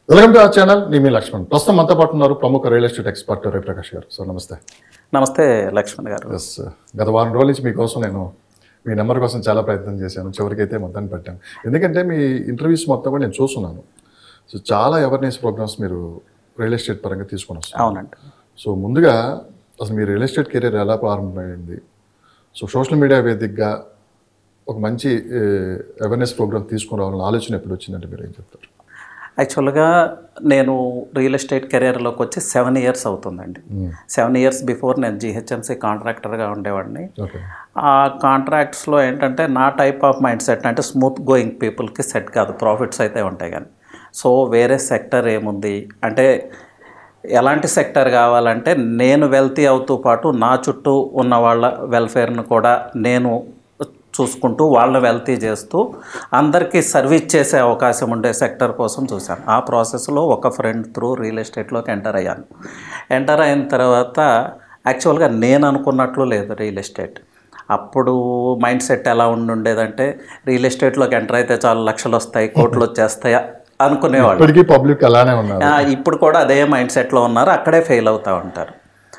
Welcome to our channel నేను మీ లక్ష్మణ్ ప్రస్తుతం మనతో పాటు ఉన్నారు ప్రముఖ రియల్ ఎస్టేట్ ఎక్స్పర్ట్ రవిప్రకాష్ గారు సార్ నమస్తే నమస్తే లక్ష్మణ్ గారు ఎస్ గత వారం రోజుల నుంచి మీకోసం నేను మీ నెంబర్ కోసం చాలా ప్రయత్నం చేశాను చివరికైతే మొత్తాన్ని పెట్టాను ఎందుకంటే మీ ఇంటర్వ్యూస్ మొత్తం కూడా నేను చూస్తున్నాను సో చాలా అవేర్నెస్ ప్రోగ్రామ్స్ మీరు రియల్ ఎస్టేట్ పరంగా తీసుకొని వస్తారు అవునండి సో ముందుగా అసలు మీ రియల్ ఎస్టేట్ కెరీర్ ఎలా ప్రారంభమైంది సో సోషల్ మీడియా వేదికగా ఒక మంచి అవేర్నెస్ ప్రోగ్రామ్ తీసుకుని రావాలని ఆలోచన ఎప్పుడు వచ్చిందంటే మీరు ఏం చెప్తారు యాక్చువల్గా నేను రియల్ ఎస్టేట్ కెరియర్లోకి వచ్చి సెవెన్ ఇయర్స్ అవుతుందండి సెవెన్ ఇయర్స్ బిఫోర్ నేను జిహెచ్ఎంసీ కాంట్రాక్టర్గా ఉండేవాడిని ఓకే ఆ కాంట్రాక్ట్స్లో ఏంటంటే నా టైప్ ఆఫ్ మైండ్ సెట్ అంటే స్మూత్ గోయింగ్ పీపుల్కి సెట్ కాదు ప్రాఫిట్స్ అయితే ఉంటాయి కానీ సో వేరే సెక్టర్ ఏముంది అంటే ఎలాంటి సెక్టర్ కావాలంటే నేను వెల్తీ అవుతూ పాటు నా చుట్టూ ఉన్న వాళ్ళ వెల్ఫేర్ను కూడా నేను చూసుకుంటూ వాళ్ళని వెల్తీ చేస్తూ అందరికీ సర్వీస్ చేసే అవకాశం ఉండే సెక్టర్ కోసం చూశాను ఆ ప్రాసెస్లో ఒక ఫ్రెండ్ త్రూ రియల్ ఎస్టేట్లోకి ఎంటర్ అయ్యాను ఎంటర్ అయిన తర్వాత యాక్చువల్గా నేను అనుకున్నట్లు లేదు రియల్ ఎస్టేట్ అప్పుడు మైండ్ సెట్ ఎలా ఉండి ఉండేదంటే రియల్ ఎస్టేట్లోకి ఎంటర్ అయితే చాలు లక్షలు వస్తాయి కోట్లు వచ్చేస్తాయి అనుకునేవాళ్ళు ఇప్పటికీ పబ్లిక్ అలానే ఉన్నారు ఆ, ఇప్పుడు కూడా అదే మైండ్ సెట్లో ఉన్నారు అక్కడే ఫెయిల్ అవుతూ ఉంటారు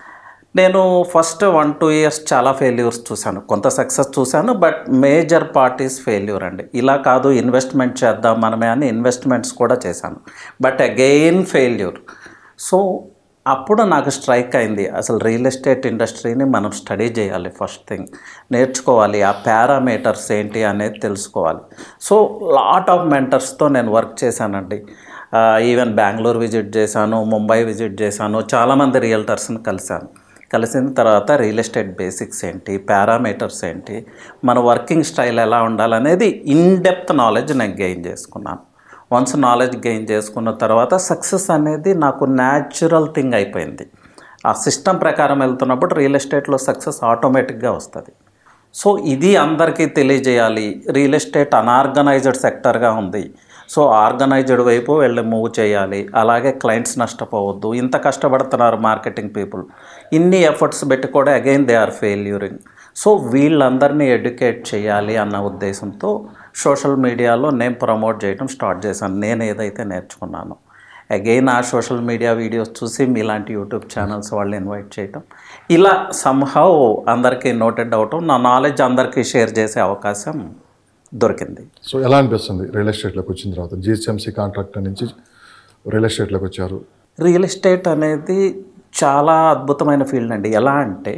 నేను ఫస్ట్ వన్ టూ ఇయర్స్ చాలా ఫెయిల్యూర్స్ చూశాను కొంత సక్సెస్ చూశాను బట్ మేజర్ పార్టీస్ ఫెయిల్యూర్ అండి ఇలా కాదు ఇన్వెస్ట్మెంట్ చేద్దాం మనమే అని ఇన్వెస్ట్మెంట్స్ కూడా చేశాను బట్ అగెయిన్ ఫెయిల్యూర్ సో అప్పుడు నాకు స్ట్రైక్ అయింది అసలు రియల్ ఎస్టేట్ ఇండస్ట్రీని మనం స్టడీ చేయాలి ఫస్ట్ థింగ్ నేర్చుకోవాలి ఆ పారామీటర్స్ ఏంటి అనేది తెలుసుకోవాలి సో లాట్ ఆఫ్ మెంటర్స్తో నేను వర్క్ చేశానండి ఈవెన్ బెంగళూరు విజిట్ చేశాను ముంబై విజిట్ చేశాను చాలామంది రియల్టర్స్ని కలిశాను కలిసిన తర్వాత రియల్ ఎస్టేట్ బేసిక్స్ ఏంటి పారామీటర్స్ ఏంటి మన వర్కింగ్ స్టైల్ ఎలా ఉండాలనేది ఇన్ డెప్త్ నాలెడ్జ్ నేను గెయిన్ చేసుకున్నాను వన్స్ నాలెడ్జ్ గెయిన్ చేసుకున్న తర్వాత సక్సెస్ అనేది నాకు న్యాచురల్ థింగ్ అయిపోయింది ఆ సిస్టమ్ ప్రకారం వెళ్తున్నప్పుడు రియల్ ఎస్టేట్లో సక్సెస్ ఆటోమేటిక్గా వస్తుంది సో ఇది అందరికీ తెలియజేయాలి రియల్ ఎస్టేట్ అనార్గనైజ్డ్ సెక్టర్గా ఉంది సో ఆర్గనైజ్డ్ వైపు వెళ్ళి మూవ్ చేయాలి అలాగే క్లయింట్స్ నష్టపోవద్దు ఇంత కష్టపడుతున్నారు మార్కెటింగ్ పీపుల్ ఇన్ని ఎఫర్ట్స్ పెట్టి కూడా again they are failuring so వీళ్ళందరినీ ఎడ్యుకేట్ చేయాలి అన్న ఉద్దేశంతో సోషల్ మీడియాలో నేను ప్రమోట్ చేయడం స్టార్ట్ చేశాను నేను ఏదైతే నేర్చుకున్నానో అగైన్ ఆ సోషల్ మీడియా వీడియోస్ చూసి మీలాంటి యూట్యూబ్ ఛానల్స్ వాళ్ళు ఇన్వైట్ చేయటం ఇలా సంహౌ అందరికీ నోటెడ్ అవటం నా నాలెడ్జ్ అందరికీ షేర్ చేసే అవకాశం దొరికింది సో ఎలా అనిపిస్తుంది రియల్ ఎస్టేట్లోకి వచ్చిన తర్వాత జిహెచ్ఎంసీ కాంట్రాక్టర్ నుంచి రియల్ ఎస్టేట్లోకి వచ్చారు రియల్ ఎస్టేట్ అనేది చాలా అద్భుతమైన ఫీల్డ్ అండి ఎలా అంటే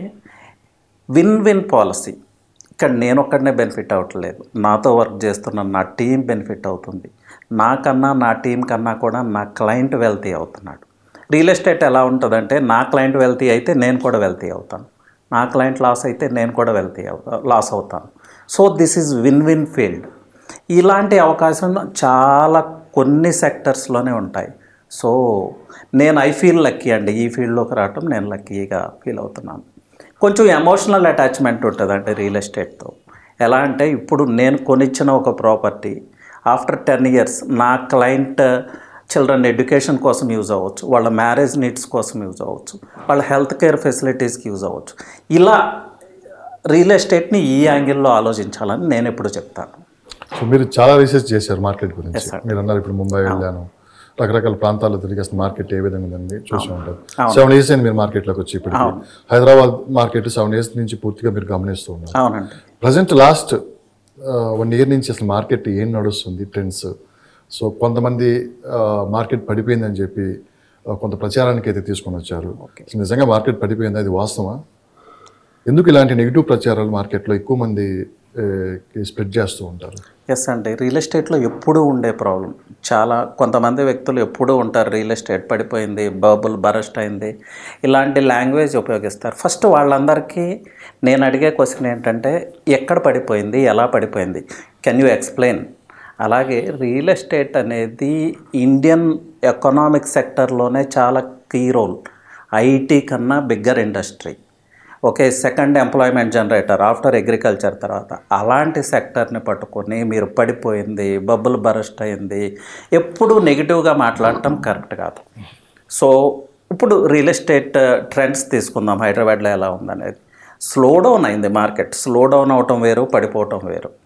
విన్ విన్ పాలసీ ఇక్కడ నేను ఒక్కడనే బెనిఫిట్ అవ్వట్లేదు నాతో వర్క్ చేస్తున్న నా టీం బెనిఫిట్ అవుతుంది నాకన్నా నా టీం కన్నా కూడా నా క్లయింట్ వెల్తీ అవుతున్నాడు రియల్ ఎస్టేట్ ఎలా ఉంటుందంటే నా క్లయింట్ వెల్తీ అయితే నేను కూడా వెల్తీ అవుతాను నా క్లయింట్ లాస్ అయితే నేను కూడా వెల్తీ అవుతా లాస్ అవుతాను so this is win win field ఇలాంటి అవకాశం చాలా కొన్ని సెక్టర్స్లోనే ఉంటాయి సో నేను ఐ ఫీల్ లక్కీ అండి ఈ ఫీల్డ్లోకి రావటం నేను లక్కీగా ఫీల్ అవుతున్నాను కొంచెం ఎమోషనల్ అటాచ్మెంట్ ఉంటుందండి రియల్ ఎస్టేట్తో ఎలా అంటే ఇప్పుడు నేను కొనిచ్చిన ఒక ప్రాపర్టీ ఆఫ్టర్ టెన్ ఇయర్స్ నా క్లయింట్ చిల్డ్రన్ ఎడ్యుకేషన్ కోసం యూజ్ అవ్వచ్చు వాళ్ళ మ్యారేజ్ నీడ్స్ కోసం యూజ్ అవ్వచ్చు వాళ్ళ హెల్త్ కేర్ ఫెసిలిటీస్కి యూజ్ అవ్వచ్చు ఇలా రియల్ ఎస్టేట్ని ఈ యాంగిల్లో ఆలోచించాలని నేను ఎప్పుడు చెప్తాను సో మీరు చాలా రీసెర్చ్ చేశారు మార్కెట్ గురించి Yes, sir. మీరు అన్నారు ఇప్పుడు ముంబై వెళ్ళాను రకరకాల ప్రాంతాల్లో తిరిగి అసలు మార్కెట్ ఏ విధంగా ఉందని చూసి ఉంటారు సెవెన్ ఇయర్స్ అయింది మీరు మార్కెట్లోకి వచ్చి ఇప్పటికి హైదరాబాద్ మార్కెట్ సెవెన్ ఇయర్స్ నుంచి పూర్తిగా మీరు గమనిస్తూ ఉన్నారు అవునండి ప్రజెంట్ లాస్ట్ వన్ ఇయర్ నుంచి అసలు మార్కెట్ ఏం నడుస్తుంది ట్రెండ్స్ సో కొంతమంది మార్కెట్ పడిపోయిందని చెప్పి ఆ, కొంత ప్రచారానికి అయితే తీసుకొని వచ్చారు అసలు నిజంగా మార్కెట్ పడిపోయింది అది వాస్తవా ఎందుకు ఇలాంటి నెగిటివ్ ప్రచారాలు మార్కెట్లో ఎక్కువ మంది స్ప్రెడ్ చేస్తూ ఉంటారు ఎస్ అండి రియల్ ఎస్టేట్లో ఎప్పుడూ ఉండే ప్రాబ్లం చాలా కొంతమంది వ్యక్తులు ఎప్పుడూ ఉంటారు రియల్ ఎస్టేట్ పడిపోయింది బబుల్ బరస్ట్ అయింది ఇలాంటి లాంగ్వేజ్ ఉపయోగిస్తారు ఫస్ట్ వాళ్ళందరికీ నేను అడిగే క్వశ్చన్ ఏంటంటే ఎక్కడ పడిపోయింది ఎలా పడిపోయింది కెన్ యూ ఎక్స్ప్లెయిన్ అలాగే రియల్ ఎస్టేట్ అనేది ఇండియన్ ఎకనామిక్ సెక్టర్లోనే చాలా కీ రోల్ ఐటీ కన్నా bigger industry okay second employment generator after agriculture తర్వాత అలాంటి సెక్టర్ని పట్టుకొని మీరు పడిపోయింది బబ్బులు బరస్ట్ అయింది ఎప్పుడు నెగిటివ్గా మాట్లాడటం కరెక్ట్ కాదు సో ఇప్పుడు రియల్ ఎస్టేట్ ట్రెండ్స్ తీసుకుందాం హైదరాబాద్లో ఎలా ఉందనేది స్లో డౌన్ అయింది మార్కెట్ స్లో డౌన్ అవటం వేరు పడిపోవటం వేరు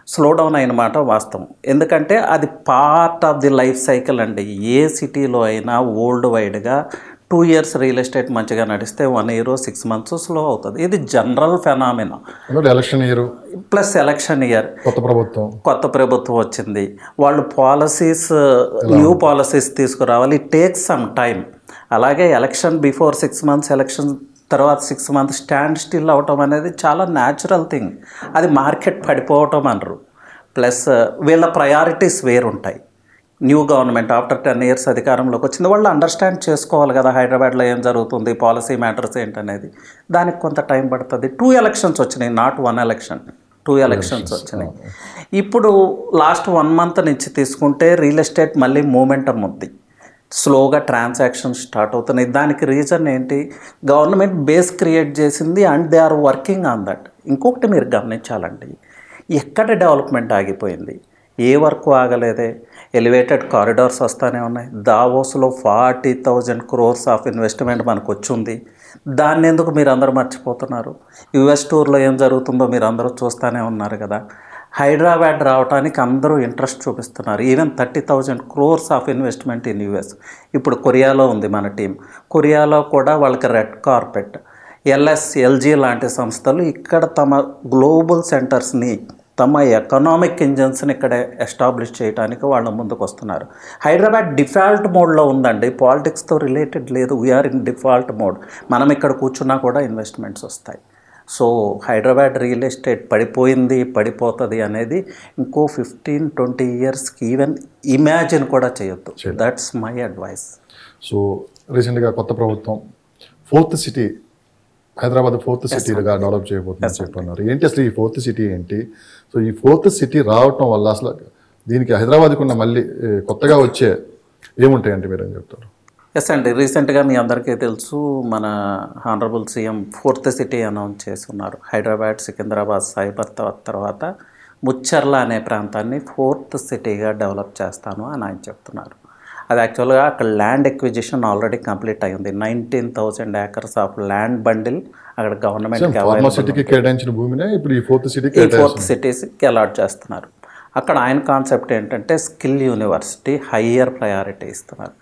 స్లో డౌన్ అయిన మాట వాస్తవం ఎందుకంటే అది part of the life cycle అండి ఏ సిటీలో అయినా వరల్డ్ వైడ్గా టూ ఇయర్స్ రియల్ ఎస్టేట్ మంచిగా నడిస్తే one year six months slow అవుతుంది ఇది జనరల్ ఫెనామినా ఎందుకంటే election year plus election year కొత్త ప్రభుత్వం కొత్త ప్రభుత్వం వచ్చింది వాళ్ళు పాలసీస్ న్యూ పాలసీస్ తీసుకురావాలి ఇట్ టేక్స్ సమ్ టైం అలాగే election before six months election తర్వాత సిక్స్ మంత్స్ స్టాండ్ స్టిల్ అవటం అనేది చాలా న్యాచురల్ థింగ్ అది మార్కెట్ పడిపోవటం అనరు ప్లస్ వీళ్ళ ప్రయారిటీస్ వేరుంటాయి new government after ten years అధికారంలోకి వచ్చింది వాళ్ళు అండర్స్టాండ్ చేసుకోవాలి కదా హైదరాబాద్లో ఏం జరుగుతుంది పాలసీ మ్యాటర్స్ ఏంటనేది దానికి కొంత టైం పడుతుంది టూ ఎలక్షన్స్ వచ్చినాయి not one election two elections వచ్చినాయి ఇప్పుడు లాస్ట్ వన్ మంత్ నుంచి తీసుకుంటే రియల్ ఎస్టేట్ మళ్ళీ మూమెంటం ఉంది స్లోగా ట్రాన్సాక్షన్ స్టార్ట్ అవుతున్నాయి దానికి రీజన్ ఏంటి గవర్నమెంట్ బేస్ క్రియేట్ చేసింది and they are working on that ఇంకొకటి మీరు గమనించాలండి ఎక్కడ డెవలప్మెంట్ ఆగిపోయింది ఏ వర్క్ ఆగలేదే ఎలివేటెడ్ కారిడార్స్ వస్తూనే ఉన్నాయి దావోస్లో forty thousand crores of investment మనకు వచ్చింది దాన్ని ఎందుకు మీరు అందరూ మర్చిపోతున్నారు యుఎస్ టూర్లో ఏం జరుగుతుందో మీరు అందరూ చూస్తూనే ఉన్నారు కదా హైదరాబాద్ రావడానికి అందరూ ఇంట్రెస్ట్ చూపిస్తున్నారు even thirty thousand crores of investment in US ఇప్పుడు కొరియాలో ఉంది మన టీం కొరియాలో కూడా వాళ్ళకి రెడ్ కార్పెట్ ఎల్ఎస్ ఎల్జీ లాంటి సంస్థలు ఇక్కడ తమ గ్లోబల్ సెంటర్స్ని తమ ఎకనామిక్ ఇంజన్స్ని ఇక్కడ ఎస్టాబ్లిష్ చేయడానికి వాళ్ళు ముందుకు వస్తున్నారు హైదరాబాద్ డిఫాల్ట్ మోడ్లో ఉందండి పాలిటిక్స్తో రిలేటెడ్ లేదు వీఆర్ ఇన్ డిఫాల్ట్ మోడ్ మనం ఇక్కడ కూర్చున్నా కూడా ఇన్వెస్ట్మెంట్స్ వస్తాయి సో హైదరాబాద్ రియల్ ఎస్టేట్ పడిపోయింది పడిపోతుంది అనేది ఇంకో ఫిఫ్టీన్ ట్వంటీ ఇయర్స్కి ఈవెన్ ఇమాజిన్ కూడా చేయొద్దు దట్స్ మై అడ్వైస్ సో రీసెంట్గా కొత్త ప్రభుత్వం ఫోర్త్ సిటీ హైదరాబాద్ ఫోర్త్ సిటీగా డెవలప్ చేయబోతుందని చెప్పన్నారు ఏంటి అసలు ఈ ఫోర్త్ సిటీ ఏంటి సో ఈ ఫోర్త్ సిటీ రావటం వల్ల అసలు దీనికి హైదరాబాద్కి ఉన్న మళ్ళీ ఏ, కొత్తగా వచ్చే ఏముంటాయంటే మీరు ఏం చెప్తారు ఎస్ అండి రీసెంట్గా మీ అందరికీ తెలుసు మన honourable CM fourth city announce చేస్తున్నారు హైదరాబాద్ సికింద్రాబాద్ సైబరాబాద్ తర్వాత ముచ్చర్ల అనే ప్రాంతాన్ని ఫోర్త్ సిటీగా డెవలప్ చేస్తాను అని ఆయన చెప్తున్నారు అది యాక్చువల్గా అక్కడ ల్యాండ్ ఎక్విజిషన్ ఆల్రెడీ కంప్లీట్ అయింది nineteen thousand acres of land bundle అక్కడ గవర్నమెంట్ ఫార్మా సిటీకి కేటాయించిన భూమినే ఇప్పుడు ఈ ఫోర్త్ సిటీకి ఈ ఫోర్త్ సిటీస్కి అలాట్ చేస్తున్నారు అక్కడ ఆయన కాన్సెప్ట్ ఏంటంటే స్కిల్ యూనివర్సిటీ హయ్యర్ ప్రయారిటీ ఇస్తున్నారు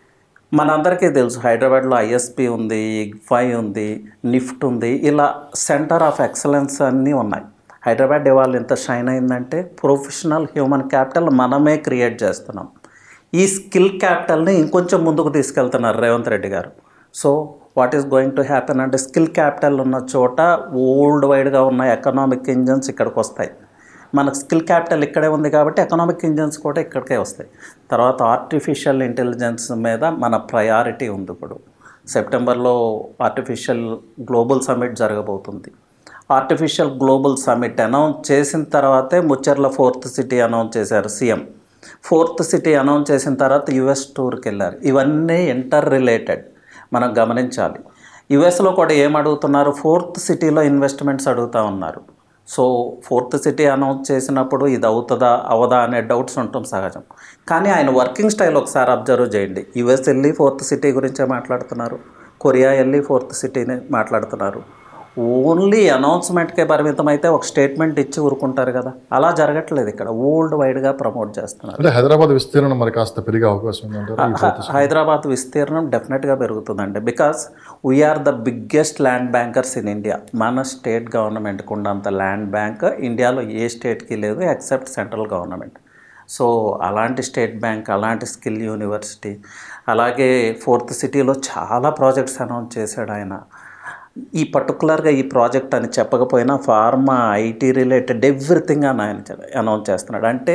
మనందరికీ తెలుసు హైదరాబాద్లో ఐఎస్పి ఉంది ఇగ్ఫై ఉంది నిఫ్ట్ ఉంది ఇలా సెంటర్ ఆఫ్ ఎక్సలెన్స్ అన్నీ ఉన్నాయి హైదరాబాద్ ఇవాళ ఎంత షైన్ అయిందంటే ప్రొఫెషనల్ హ్యూమన్ క్యాపిటల్ మనమే క్రియేట్ చేస్తున్నాం ఈ స్కిల్ క్యాపిటల్ని ఇంకొంచెం ముందుకు తీసుకెళ్తున్నారు రేవంత్ రెడ్డి గారు so what is going to happen అంటే స్కిల్ క్యాపిటల్ ఉన్న చోట వరల్డ్ వైడ్గా ఉన్న ఎకనామిక్ ఇంజన్స్ ఇక్కడికి వస్తాయి మనకు స్కిల్ క్యాపిటల్ ఇక్కడే ఉంది కాబట్టి ఎకనామిక్ ఇంజన్స్ కూడా ఇక్కడికే వస్తాయి తర్వాత ఆర్టిఫిషియల్ ఇంటెలిజెన్స్ మీద మన ప్రయారిటీ ఉంది ఇప్పుడు సెప్టెంబర్లో ఆర్టిఫిషియల్ గ్లోబల్ సమ్మిట్ జరగబోతుంది ఆర్టిఫిషియల్ గ్లోబల్ సమ్మిట్ అనౌన్స్ చేసిన తర్వాతే ముచ్చర్ల ఫోర్త్ సిటీ అనౌన్స్ చేశారు సీఎం ఫోర్త్ సిటీ అనౌన్స్ చేసిన తర్వాత యుఎస్ టూర్కి వెళ్ళారు ఇవన్నీ ఇంటర్ రిలేటెడ్ మనం గమనించాలి యుఎస్లో కూడా ఏం అడుగుతున్నారు ఫోర్త్ సిటీలో ఇన్వెస్ట్మెంట్స్ అడుగుతూ ఉన్నారు సో ఫోర్త్ సిటీ అనౌన్స్ చేసినప్పుడు ఇది అవుతుందా అవదా అనే డౌట్స్ ఉండటం సహజం కానీ ఆయన వర్కింగ్ స్టైల్ ఒకసారి అబ్జర్వ్ చేయండి యుఎస్ వెళ్ళి ఫోర్త్ సిటీ గురించే మాట్లాడుతున్నారు కొరియా వెళ్ళి ఫోర్త్ సిటీని మాట్లాడుతున్నారు ఓన్లీ అనౌన్స్మెంట్కే పరిమితం అయితే ఒక స్టేట్మెంట్ ఇచ్చి ఊరుకుంటారు కదా అలా జరగట్లేదు ఇక్కడ వరల్డ్ వైడ్గా ప్రమోట్ చేస్తున్నారు అంటే హైదరాబాద్ విస్తీర్ణం మరి కాస్త పెరిగే అవకాశం ఉందంటారు ఈ హ- హైదరాబాద్ విస్తీర్ణం డెఫినెట్గా పెరుగుతుందండి because we are the biggest land bankers in India మన స్టేట్ గవర్నమెంట్కి ఉన్నంత ల్యాండ్ బ్యాంక్ ఇండియాలో ఏ స్టేట్కి లేదు ఎక్సెప్ట్ సెంట్రల్ గవర్నమెంట్ సో అలాంటి స్టేట్ బ్యాంక్ అలాంటి స్కిల్ యూనివర్సిటీ అలాగే ఫోర్త్ సిటీలో చాలా ప్రాజెక్ట్స్ అనౌన్స్ చేశాడు ఆయన ఈ పర్టికులర్గా ఈ ప్రాజెక్ట్ అని చెప్పకపోయినా ఫార్మా ఐటీ రిలేటెడ్ ఎవ్రీథింగ్ అని ఆయన అనౌన్స్ చేస్తున్నాడు అంటే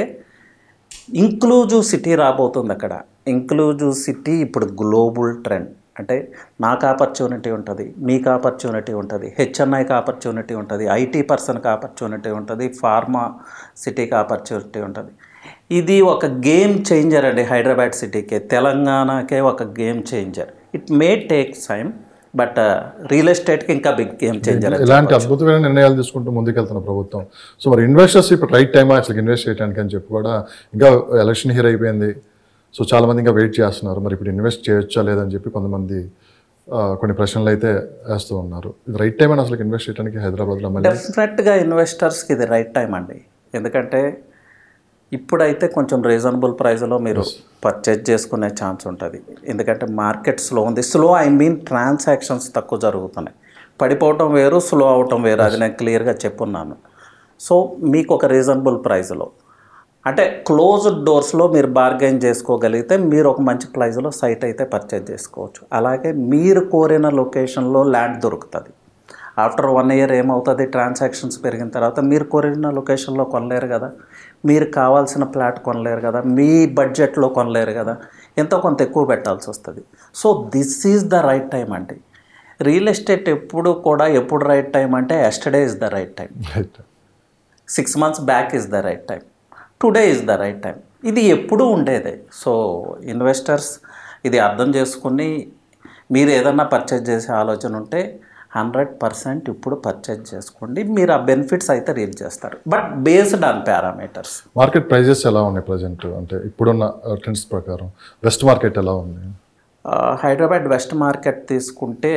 ఇంక్లూజివ్ సిటీ రాబోతుంది అక్కడ ఇంక్లూజివ్ సిటీ ఇప్పుడు గ్లోబల్ ట్రెండ్ అంటే నాకు ఆపర్చునిటీ ఉంటుంది మీకు ఆపర్చునిటీ ఉంటుంది హెచ్ఎన్ఐకి ఆపర్చునిటీ ఉంటుంది ఐటీ పర్సన్కి ఆపర్చునిటీ ఉంటుంది ఫార్మా సిటీకి ఆపర్చునిటీ ఉంటుంది ఇది ఒక గేమ్ చేంజర్ అండి హైదరాబాద్ సిటీకి తెలంగాణకే ఒక game changer it may take time but real ఎస్టేట్కి ఇంకా బిగ్ గేమ్ చేంజర్ ఇలాంటి అద్భుతమైన నిర్ణయాలు తీసుకుంటూ ముందుకెళ్తున్న ప్రభుత్వం సో మరి ఇన్వెస్టర్స్ ఇప్పుడు రైట్ టైమా అసలు ఇన్వెస్ట్ చేయడానికి అని చెప్పి కూడా ఇంకా ఎలక్షన్ హియర్ అయిపోయింది సో చాలా మంది ఇంకా వెయిట్ చేస్తున్నారు మరి ఇప్పుడు ఇన్వెస్ట్ చేయొచ్చా లేదని చెప్పి కొంతమంది ఆ, కొన్ని ప్రశ్నలు అయితే వేస్తూ ఉన్నారు ఇది రైట్ టైం అని అసలు ఇన్వెస్ట్ చేయడానికి హైదరాబాద్లో మళ్ళీ డెఫినెట్గా ఇన్వెస్టర్స్కి ఇది రైట్ టైం అండి ఎందుకంటే ఇప్పుడైతే కొంచెం రీజనబుల్ ప్రైస్లో మీరు పర్చేజ్ చేసుకునే ఛాన్స్ ఉంటుంది ఎందుకంటే మార్కెట్ స్లో ఉంది స్లో ఐ మీన్ ట్రాన్సాక్షన్స్ తక్కువ జరుగుతున్నాయి పడిపోవటం వేరు స్లో అవటం వేరు అది నేను క్లియర్గా చెప్పున్నాను సో మీకు ఒక రీజనబుల్ ప్రైస్లో అంటే క్లోజ్డ్ డోర్స్లో మీరు బార్గెన్ చేసుకోగలిగితే మీరు ఒక మంచి ప్రైస్లో సైట్ అయితే పర్చేజ్ చేసుకోవచ్చు అలాగే మీరు కోరిన లొకేషన్లో ల్యాండ్ దొరుకుతుంది ఆఫ్టర్ వన్ ఇయర్ ఏమవుతుంది ట్రాన్సాక్షన్స్ పెరిగిన తర్వాత మీరు కోరిన లొకేషన్లో కొనలేరు కదా మీరు కావాల్సిన ప్లాట్ కొనలేరు కదా మీ బడ్జెట్లో కొనలేరు కదా ఎంతో కొంత ఎక్కువ పెట్టాల్సి వస్తుంది so this is the right time అండి రియల్ ఎస్టేట్ ఎప్పుడు కూడా ఎప్పుడు రైట్ టైం అంటే yesterday is the right time right six months back is the right time today is the right time ఇది ఎప్పుడూ ఉండేదే సో ఇన్వెస్టర్స్ ఇది అర్థం చేసుకుని మీరు ఏదన్నా పర్చేజ్ చేసే ఆలోచన ఉంటే హండ్రెడ్ పర్సెంట్ ఇప్పుడు పర్చేజ్ చేసుకోండి మీరు ఆ బెనిఫిట్స్ అయితే రీల్ చేస్తారు but based on parameters market prices ఎలా ఉన్నాయి ప్రజెంట్ అంటే ఇప్పుడున్న ట్రెండ్స్ ప్రకారం వెస్ట్ మార్కెట్ ఎలా ఉంది హైదరాబాద్ వెస్ట్ మార్కెట్ తీసుకుంటే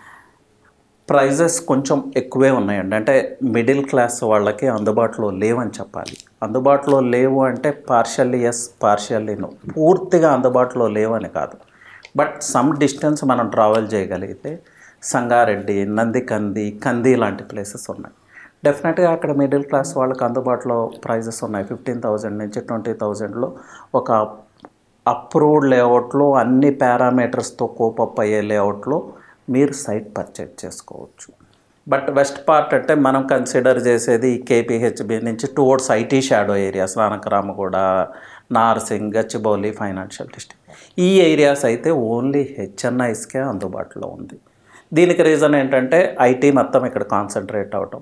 ప్రైజెస్ కొంచెం ఎక్కువే ఉన్నాయండి అంటే మిడిల్ క్లాస్ వాళ్ళకి అందుబాటులో లేవని చెప్పాలి అందుబాటులో లేవు అంటే పార్షల్లీ ఎస్ పార్షల్లీ నో పూర్తిగా అందుబాటులో లేవని కాదు బట్ సమ్ డిస్టెన్స్ మనం ట్రావెల్ చేయగలిగితే సంగారెడ్డి నందికంది కంది లాంటి ప్లేసెస్ ఉన్నాయి డెఫినెట్గా అక్కడ మిడిల్ క్లాస్ వాళ్ళకి అందుబాటులో ప్రైజెస్ ఉన్నాయి ఫిఫ్టీన్ థౌజండ్ నుంచి ట్వంటీ థౌజండ్లో ఒక అప్రూవ్డ్ లేఅవుట్లో అన్ని పారామీటర్స్తో కోపప్ అయ్యే లేఅవుట్లో మీరు సైట్ పర్చేజ్ చేసుకోవచ్చు బట్ వెస్ట్ పార్ట్ అంటే మనం కన్సిడర్ చేసేది కేపీహెచ్బి నుంచి towards IT shadow areas Nanakramguda Narsingi Gachibowli financial district ఈ ఏరియాస్ అయితే ఓన్లీ హెచ్ఎన్ఐస్కే అందుబాటులో ఉంది దీనికి రీజన్ ఏంటంటే ఐటీ మొత్తం ఇక్కడ కాన్సన్ట్రేట్ అవటం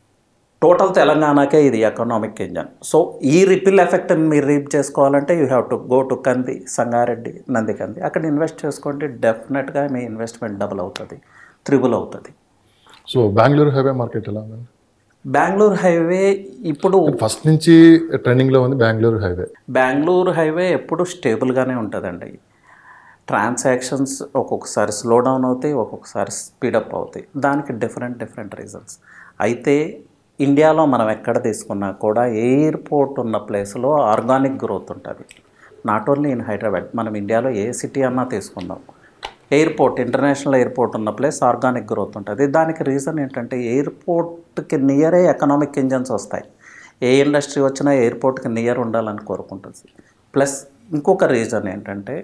టోటల్ తెలంగాణకే ఇది ఎకనామిక్ ఇంజన్ సో ఈ రిపిల్ ఎఫెక్ట్ని మీరు రీప్ చేసుకోవాలంటే you have to go to Kandi Sangareddy Nandikandi అక్కడ ఇన్వెస్ట్ చేసుకోండి డెఫినెట్గా మీ ఇన్వెస్ట్మెంట్ డబుల్ అవుతుంది త్రిబుల్ అవుతుంది సో బెంగళూరు హైవే మార్కెట్ ఎలా ఉంది బెంగళూరు హైవే ఇప్పుడు ఫస్ట్ నుంచి ట్రెండింగ్లో ఉంది బెంగళూరు హైవే బెంగళూరు హైవే ఎప్పుడు స్టేబుల్గానే ఉంటుందండి ట్రాన్సాక్షన్స్ ఒక్కొక్కసారి స్లో డౌన్ అవుతాయి ఒక్కొక్కసారి స్పీడప్ అవుతాయి దానికి డిఫరెంట్ డిఫరెంట్ రీజన్స్ అయితే ఇండియాలో మనం ఎక్కడ తీసుకున్నా కూడా ఎయిర్పోర్ట్ ఉన్న ప్లేస్లో ఆర్గానిక్ గ్రోత్ ఉంటుంది నాట్ ఓన్లీ ఇన్ హైదరాబాద్ మనం ఇండియాలో ఏ సిటీ అన్నా తీసుకుందాం ఎయిర్పోర్ట్ ఇంటర్నేషనల్ ఎయిర్పోర్ట్ ఉన్న ప్లేస్ ఆర్గానిక్ గ్రోత్ ఉంటుంది దానికి రీజన్ ఏంటంటే ఎయిర్పోర్ట్కి నియరే ఎకనామిక్ ఇంజన్స్ వస్తాయి ఏ ఇండస్ట్రీ వచ్చినా ఎయిర్పోర్ట్కి నియర్ ఉండాలని కోరుకుంటుంది ప్లస్ ఇంకొక రీజన్ ఏంటంటే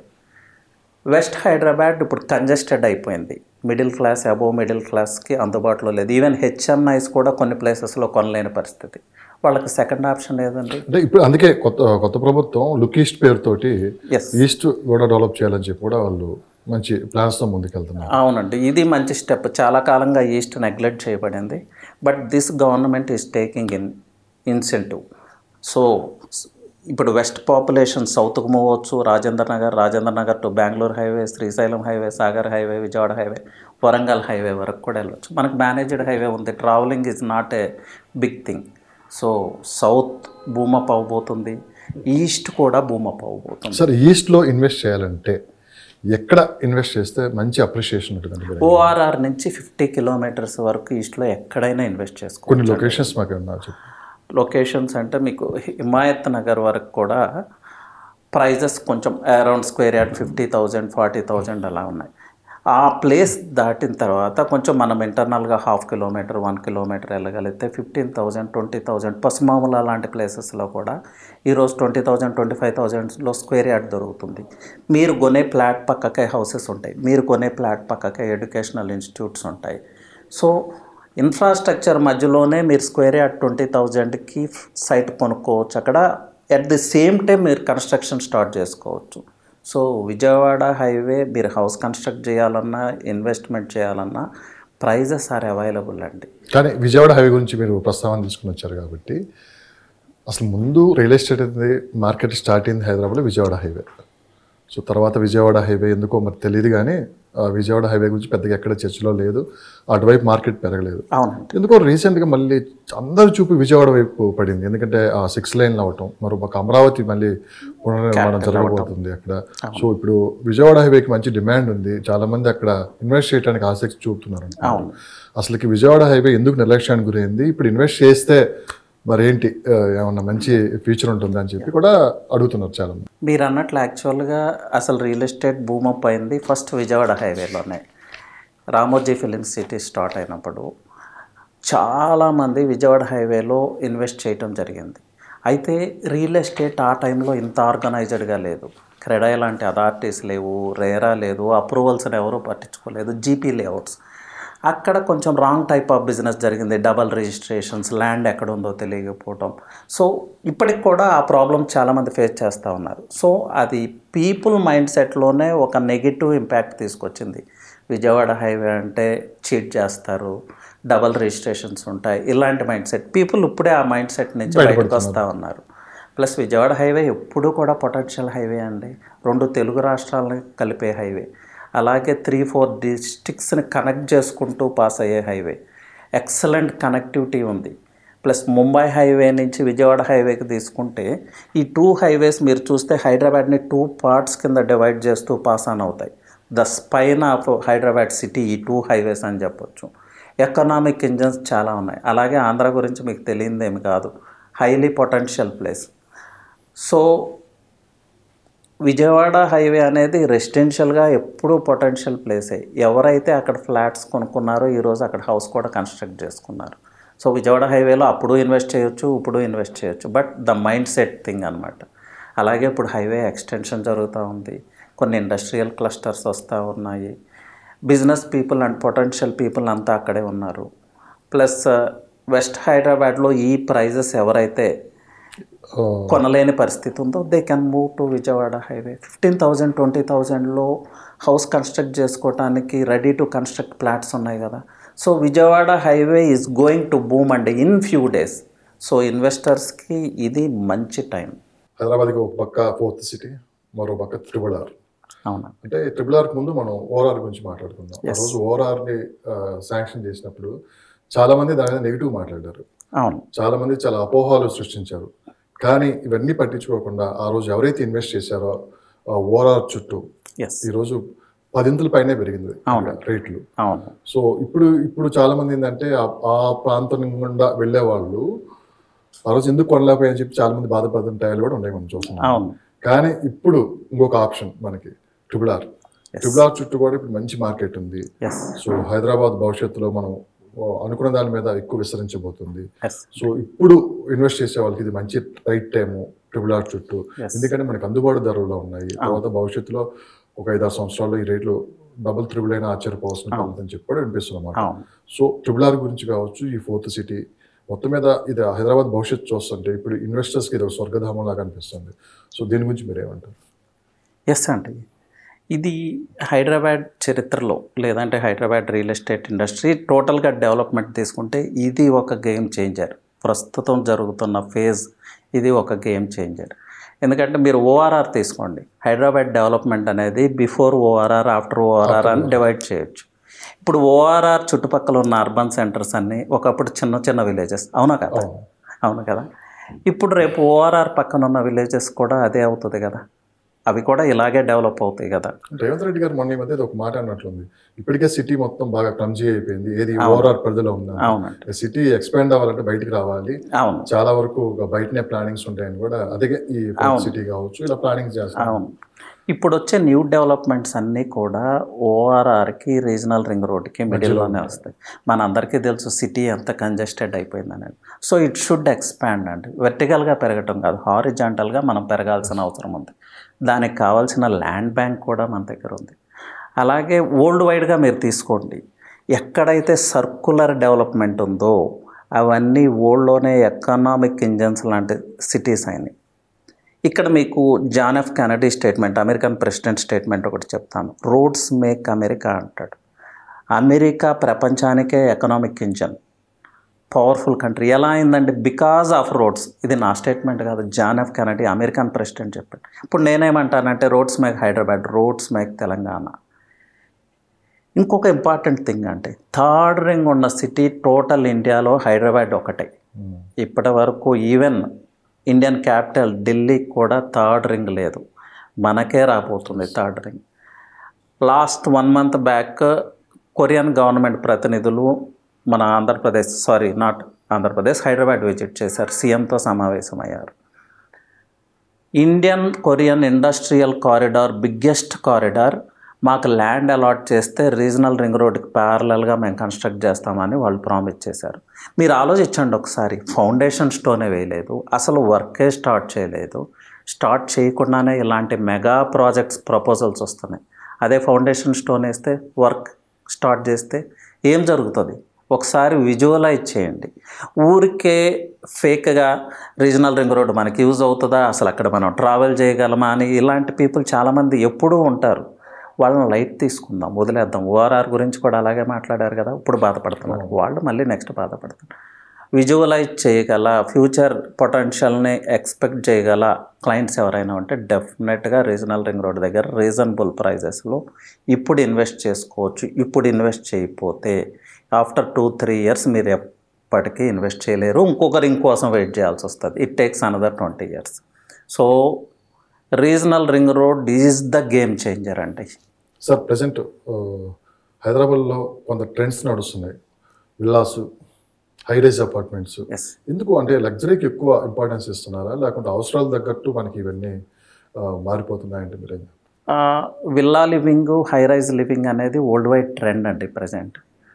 వెస్ట్ హైదరాబాద్ ఇప్పుడు కంజెస్టెడ్ అయిపోయింది మిడిల్ క్లాస్ అబోవ్ మిడిల్ క్లాస్కి అందుబాటులో లేదు ఈవెన్ హెచ్ఎంఐస్ కూడా కొన్ని ప్లేసెస్లో కొనలేని పరిస్థితి వాళ్ళకి సెకండ్ ఆప్షన్ ఏదండి అంటే ఇప్పుడు అందుకే కొత్త కొత్త ప్రభుత్వం లుక్ ఈస్ట్ పేరుతోటి ఎస్ ఈస్ట్ కూడా డెవలప్ చేయాలని చెప్పి కూడా వాళ్ళు మంచి ప్లాన్స్తో ముందుకెళ్తున్నారు అవునండి ఇది మంచి స్టెప్ చాలా కాలంగా ఈస్ట్ నెగ్లెక్ట్ చేయబడింది but this government is taking in incentive so ఇప్పుడు వెస్ట్ పాపులేషన్ సౌత్కు మూవ్ అవచ్చు Rajendra Nagar Rajendra Nagar to Bengaluru highway Srisailam highway Sagar highway Vijayawada highway Warangal highway వరకు కూడా వెళ్ళొచ్చు మనకు మేనేజ్డ్ హైవే ఉంది travelling is not a big thing so south boom up అవ్వబోతుంది ఈస్ట్ కూడా భూమప్ అవ్వబోతుంది సార్ ఈస్ట్లో ఇన్వెస్ట్ చేయాలంటే ఎక్కడ ఇన్వెస్ట్ చేస్తే మంచి అప్రిషియేషన్ ఉంటుందండి ఓఆర్ఆర్ నుంచి ఫిఫ్టీ కిలోమీటర్స్ వరకు ఈస్ట్లో ఎక్కడైనా ఇన్వెస్ట్ చేసుకోవచ్చు కొన్ని లొకేషన్స్ మాకు ఉన్నారు చెప్పు లొకేషన్స్ అంటే మీకు హిమాయత్ నగర్ వరకు కూడా ప్రైజెస్ కొంచెం around square yard fifty thousand forty thousand అలా ఉన్నాయి ఆ ప్లేస్ దాటిన తర్వాత కొంచెం మనం ఇంటర్నల్గా హాఫ్ కిలోమీటర్ వన్ కిలోమీటర్ వెళ్ళగలిగితే fifteen thousand twenty thousand Pasumamula లాంటి ప్లేసెస్లో కూడా ఈరోజు ట్వంటీ థౌజండ్ ట్వంటీ ఫైవ్ థౌజండ్లో స్క్వేర్ యార్డ్ దొరుకుతుంది మీరు కొనే ప్లాట్ పక్కకే హౌసెస్ ఉంటాయి మీరు కొనే ప్లాట్ పక్కకే ఎడ్యుకేషనల్ ఇన్స్టిట్యూట్స్ ఉంటాయి సో ఇన్ఫ్రాస్ట్రక్చర్ మధ్యలోనే మీరు స్క్వేర్ యార్డ్ ట్వంటీ థౌజండ్కి సైట్ కొనుక్కోవచ్చు అక్కడ అట్ ది సేమ్ టైం మీరు కన్స్ట్రక్షన్ స్టార్ట్ చేసుకోవచ్చు సో విజయవాడ హైవే మీరు హౌస్ కన్స్ట్రక్ట్ చేయాలన్నా ఇన్వెస్ట్మెంట్ చేయాలన్నా ప్రైజెస్ ఆర్ అవైలబుల్ అండి కానీ విజయవాడ హైవే గురించి మీరు ప్రస్తావన తీసుకుని వచ్చారు కాబట్టి అసలు ముందు రియల్ ఎస్టేట్ అనేది మార్కెట్ స్టార్ట్ అయింది హైదరాబాద్లో విజయవాడ హైవే సో తర్వాత విజయవాడ హైవే ఎందుకో మరి తెలియదు కానీ ఆ విజయవాడ హైవే గురించి పెద్దగా ఎక్కడ చర్చలో లేదు అటువైపు మార్కెట్ పెరగలేదు అవునండి ఎందుకో రీసెంట్గా మళ్ళీ అందరి చూపు విజయవాడ వైపు పడింది ఎందుకంటే ఆ సిక్స్ లైన్లు అవటం మరొక అమరావతి మళ్ళీ పునర్నిర్మాణం జరగబోతుంది అక్కడ సో ఇప్పుడు విజయవాడ హైవేకి మంచి డిమాండ్ ఉంది చాలా మంది అక్కడ ఇన్వెస్ట్ చేయడానికి ఆసక్తి చూపుతున్నారు అవును అసలుకి విజయవాడ హైవే ఎందుకు నిర్లక్ష్యానికి గురైంది ఇప్పుడు ఇన్వెస్ట్ చేస్తే మరి ఏంటి ఆ, ఏమన్నా మంచి ఫ్యూచర్ ఉంటుందా అని చెప్పి కూడా అడుగుతున్నారు చాలా మంది మీరు అన్నట్లు యాక్చువల్గా అసలు రియల్ ఎస్టేట్ భూమప్ అయింది ఫస్ట్ విజయవాడ హైవేలోనే రామోజీ ఫిలిం సిటీ స్టార్ట్ అయినప్పుడు చాలామంది విజయవాడ హైవేలో ఇన్వెస్ట్ చేయటం జరిగింది అయితే రియల్ ఎస్టేట్ ఆ టైంలో ఇంత ఆర్గనైజ్డ్గా లేదు క్రెడై లాంటి అథారిటీస్ లేవు రేరా లేదు అప్రూవల్స్ని ఎవరు పట్టించుకోలేదు జీపీ లేఅవుట్స్ అక్కడ కొంచెం రాంగ్ టైప్ ఆఫ్ బిజినెస్ జరిగింది డబల్ రిజిస్ట్రేషన్స్ ల్యాండ్ ఎక్కడ ఉందో తెలియకపోవటం సో ఇప్పటికి కూడా ఆ ప్రాబ్లం చాలామంది ఫేస్ చేస్తూ ఉన్నారు సో అది పీపుల్ మైండ్ సెట్లోనే ఒక నెగిటివ్ ఇంపాక్ట్ తీసుకొచ్చింది విజయవాడ హైవే అంటే చీట్ చేస్తారు డబల్ రిజిస్ట్రేషన్స్ ఉంటాయి ఇలాంటి మైండ్ సెట్ పీపుల్ ఇప్పుడే ఆ మైండ్ సెట్ నుంచి బయటకు వస్తూ ఉన్నారు ప్లస్ విజయవాడ హైవే ఎప్పుడూ కూడా పొటెన్షియల్ హైవే అండి రెండు తెలుగు రాష్ట్రాలని కలిపే హైవే అలాగే త్రీ ఫోర్ డిస్టిక్స్ని కనెక్ట్ చేసుకుంటూ పాస్ అయ్యే హైవే ఎక్సలెంట్ కనెక్టివిటీ ఉంది ప్లస్ ముంబై హైవే నుంచి విజయవాడ హైవేకి తీసుకుంటే ఈ టూ హైవేస్ మీరు చూస్తే హైదరాబాద్ని టూ పార్ట్స్ కింద డివైడ్ చేస్తూ పాస్ ఆన్ అవుతాయి the spine of Hyderabad city ఈ టూ హైవేస్ అని చెప్పొచ్చు ఎకనామిక్ ఇంజన్స్ చాలా ఉన్నాయి అలాగే ఆంధ్ర గురించి మీకు తెలియదేమి కాదు highly potential place so Vijayawada highway అనేది రెసిడెన్షియల్గా ఎప్పుడూ పొటెన్షియల్ ప్లేసే ఎవరైతే అక్కడ ఫ్లాట్స్ కొనుక్కున్నారో ఈరోజు అక్కడ హౌస్ కూడా కన్స్ట్రక్ట్ చేసుకున్నారు సో విజయవాడ హైవేలో అప్పుడు ఇన్వెస్ట్ చేయొచ్చు ఇప్పుడు ఇన్వెస్ట్ చేయొచ్చు but the mind set thing అనమాట అలాగే ఇప్పుడు హైవే ఎక్స్టెన్షన్ జరుగుతూ ఉంది కొన్ని ఇండస్ట్రియల్ క్లస్టర్స్ వస్తూ ఉన్నాయి business people and potential people అంతా అక్కడే ఉన్నారు ప్లస్ వెస్ట్ హైదరాబాద్లో ఈ ప్రైజెస్ ఎవరైతే ఆ, కొనలేని పరిస్థితి ఉందో they can move to Vijayawada highway fifteen thousand twenty థౌజండ్లో హౌస్ కన్స్ట్రక్ట్ చేసుకోవడానికి రెడీ టు కన్స్ట్రక్ట్ ప్లాట్స్ ఉన్నాయి కదా so Vijayawada highway is going to boom అండి ఇన్ ఫ్యూ డేస్ సో ఇన్వెస్టర్స్కి ఇది మంచి టైం హైదరాబాద్కి ఒక పక్క ఫోర్త్ సిటీ మరో పక్క త్రిబుల్ ఆర్ అవునా అంటే ట్రిపుల్ ఆర్ ముందు మనం ఓఆర్ఆర్ గురించి మాట్లాడుకుందాం ఆ రోజు ఓఆర్ఆర్ ని శాంక్షన్ చేసినప్పుడు చాలా మంది దాని మీద నెగిటివ్ మాట్లాడారు అవును చాలా మంది చాలా అపోహాలు సృష్టించారు కానీ ఇవన్నీ పట్టించుకోకుండా ఆ రోజు ఎవరైతే ఇన్వెస్ట్ చేశారో ఓఆర్ఆర్ చుట్టూ ఎస్ ఈరోజు పదింతల పైనే పెరిగింది రేట్లు అవును సో ఇప్పుడు ఇప్పుడు చాలా మంది ఏంటంటే ఆ- ఆ ప్రాంతం గుండా వెళ్ళే వాళ్ళు ఆ రోజు ఎందుకు కొనలేకపోయాయని చెప్పి చాలా మంది బాధపడుతుంటాయని కూడా ఉన్నాయి మనం చూస్తున్నాం అవును కానీ ఇప్పుడు ఇంకొక ఆప్షన్ మనకి ట్రిపుల్ ఆర్ ట్రిపుల్ ఆర్ చుట్టూ కూడా ఇప్పుడు మంచి మార్కెట్ ఉంది ఎస్ సో హైదరాబాద్ భవిష్యత్తులో మనం ఓ, అనుకున్న దాని మీద ఎక్కువ విస్తరించబోతుంది ఎస్ సో ఇప్పుడు ఇన్వెస్ట్ చేసే వాళ్ళకి ఇది మంచి రైట్ టైము ట్రిపుల్ ఆర్ చుట్టూ Yes. ఎందుకంటే మనకి అందుబాటు ధరల్లో ఉన్నాయి తర్వాత భవిష్యత్తులో ఒక ఐదారు సంవత్సరాల్లో ఈ రేట్లు డబుల్ త్రిబుల్ అయినా ఆశ్చర్యపోవాల్సిన పనులని చెప్పి కూడా వినిపిస్తున్నమాట అవును సో ట్రిపుల్ ఆర్ గురించి కావచ్చు ఈ ఫోర్త్ సిటీ మొత్తం మీద ఇది హైదరాబాద్ భవిష్యత్తు చూస్తుంటే ఇప్పుడు ఇన్వెస్టర్స్కి ఇది ఒక స్వర్గధామం లాగా అనిపిస్తుంది సో దీని గురించి మీరు ఏమంటారు ఎస్ అండి ఇది హైదరాబాద్ చరిత్రలో లేదంటే హైదరాబాద్ రియల్ ఎస్టేట్ ఇండస్ట్రీ టోటల్గా డెవలప్మెంట్ తీసుకుంటే ఇది ఒక గేమ్ చేంజర్ ప్రస్తుతం జరుగుతున్న ఫేజ్ ఇది ఒక గేమ్ చేంజర్ ఎందుకంటే మీరు ఓఆర్ఆర్ తీసుకోండి హైదరాబాద్ డెవలప్మెంట్ అనేది బిఫోర్ ఓఆర్ఆర్ ఆఫ్టర్ ఓఆర్ఆర్ అని డివైడ్ చేయొచ్చు ఇప్పుడు ఓఆర్ఆర్ చుట్టుపక్కల ఉన్న అర్బన్ సెంటర్స్ అన్నీ ఒకప్పుడు చిన్న చిన్న విలేజెస్ అవునా కదా అవును కదా ఇప్పుడు రేపు ఓఆర్ఆర్ పక్కన ఉన్న విలేజెస్ కూడా అదే అవుతుంది కదా అవి కూడా ఇలాగే డెవలప్ అవుతాయి కదా రేవంత్ రెడ్డి గారు మొన్న ఈ మధ్య ఇది ఒక మాట అన్నట్లుంది ఇప్పటికే సిటీ మొత్తం బాగా క్లమ్జీ అయిపోయింది ఏది ఓవరాల్ పరిధిలో ఉందా అవునండి సిటీ ఎక్స్పాండ్ అవ్వాలంటే బయటికి రావాలి అవును చాలా వరకు బయటనే ప్లానింగ్స్ ఉంటాయని కూడా అదే ఈ సిటీ కావచ్చు ఇలా ప్లానింగ్ చేస్తారు అవును ఇప్పుడు వచ్చే న్యూ డెవలప్మెంట్స్ అన్నీ కూడా ఓఆర్ఆర్కి రీజనల్ రింగ్ రోడ్కి మిడిల్లోనే వస్తాయి మన అందరికీ తెలుసు సిటీ ఎంత కంజెస్టెడ్ అయిపోయిందని సో ఇట్ షుడ్ ఎక్స్పాండ్ అండి వెర్టికల్గా పెరగటం కాదు హారిజాంటల్గా మనం పెరగాల్సిన అవసరం ఉంది దానికి కావాల్సిన ల్యాండ్ బ్యాంక్ కూడా మన దగ్గర ఉంది అలాగే వరల్డ్ వైడ్గా మీరు తీసుకోండి ఎక్కడైతే సర్కులర్ డెవలప్మెంట్ ఉందో అవన్నీ వరల్డ్లోనే ఎకనామిక్ ఇంజన్స్ లాంటి సిటీస్ అయినాయి ఇక్కడ మీకు John F Kennedy statement American president statement ఒకటి చెప్తాను రోడ్స్ మేక్ అమెరికా అంటాడు అమెరికా ప్రపంచానికే ఎకనామిక్ ఇంజన్ పవర్ఫుల్ కంట్రీ ఎలా అయిందండి బికాజ్ ఆఫ్ రోడ్స్ ఇది నా స్టేట్మెంట్ కాదు John F Kennedy American president చెప్పాడు ఇప్పుడు నేనేమంటానంటే roads make Hyderabad roads make Telangana ఇంకొక ఇంపార్టెంట్ థింగ్ అంటే థర్డ్ రింగ్ ఉన్న సిటీ టోటల్ ఇండియాలో హైదరాబాద్ ఒకటే ఇప్పటి వరకు ఈవెన్ ఇండియన్ క్యాపిటల్ ఢిల్లీకి కూడా థర్డ్ రింగ్ లేదు మనకే రాబోతుంది third ring last one month back Korean government ప్రతినిధులు మన Andhra Pradesh sorry not Andhra Pradesh Hyderabad visit చేశారు సీఎంతో సమావేశమయ్యారు Indian Korean industrial corridor biggest corridor మాకు ల్యాండ్ అలాట్ చేస్తే రీజనల్ రింగ్ రోడ్కి ప్యారలల్గా మేము కన్స్ట్రక్ట్ చేస్తామని వాళ్ళు ప్రామిస్ చేశారు మీరు ఆలోచించండి ఒకసారి ఫౌండేషన్ స్టోనే వేయలేదు అసలు వర్కే స్టార్ట్ చేయలేదు స్టార్ట్ చేయకుండానే ఇలాంటి మెగా ప్రాజెక్ట్స్ ప్రపోజల్స్ వస్తున్నాయి అదే ఫౌండేషన్ స్టోన్ వేస్తే వర్క్ స్టార్ట్ చేస్తే ఏం జరుగుతుంది ఒకసారి విజువలైజ్ చేయండి ఊరికే ఫేక్గా రీజనల్ రింగ్ రోడ్ మనకి యూజ్ అవుతుందా అసలు అక్కడ మనం ట్రావెల్ చేయగలమా అని ఇలాంటి పీపుల్ చాలామంది ఎప్పుడూ ఉంటారు వాళ్ళని లైట్ తీసుకుందాం వదిలేద్దాం ఓఆర్ఆర్ గురించి కూడా అలాగే మాట్లాడారు కదా ఇప్పుడు బాధపడుతున్నారు వాళ్ళు మళ్ళీ నెక్స్ట్ బాధపడుతున్నారు విజువలైజ్ చేయగల ఫ్యూచర్ పొటెన్షియల్ని ఎక్స్పెక్ట్ చేయగల క్లయింట్స్ ఎవరైనా ఉంటే డెఫినెట్గా రీజనల్ రింగ్ రోడ్ దగ్గర రీజనబుల్ ప్రైజెస్లో ఇప్పుడు ఇన్వెస్ట్ చేసుకోవచ్చు ఇప్పుడు ఇన్వెస్ట్ చేయకపోతే ఆఫ్టర్ టూ త్రీ ఇయర్స్ మీరు ఎప్పటికీ ఇన్వెస్ట్ చేయలేరు ఇంకొకరు ఇంకోసం వెయిట్ చేయాల్సి వస్తుంది it takes another twenty years so regional ring road is the game changer అండి సార్ ప్రజెంట్ హైదరాబాద్లో కొంత ట్రెండ్స్ నడుస్తున్నాయి villas high rise apartments yes ఎందుకు అంటే లగ్జరీకి ఎక్కువ ఇంపార్టెన్స్ ఇస్తున్నారా లేకుంటే అవసరాలు తగ్గట్టు మనకి ఇవన్నీ ఆ, మారిపోతున్నాయంటే మీరు ఏం చెప్తారు? Villa living high rise living అనేది వరల్డ్ వైడ్ ట్రెండ్ అండి present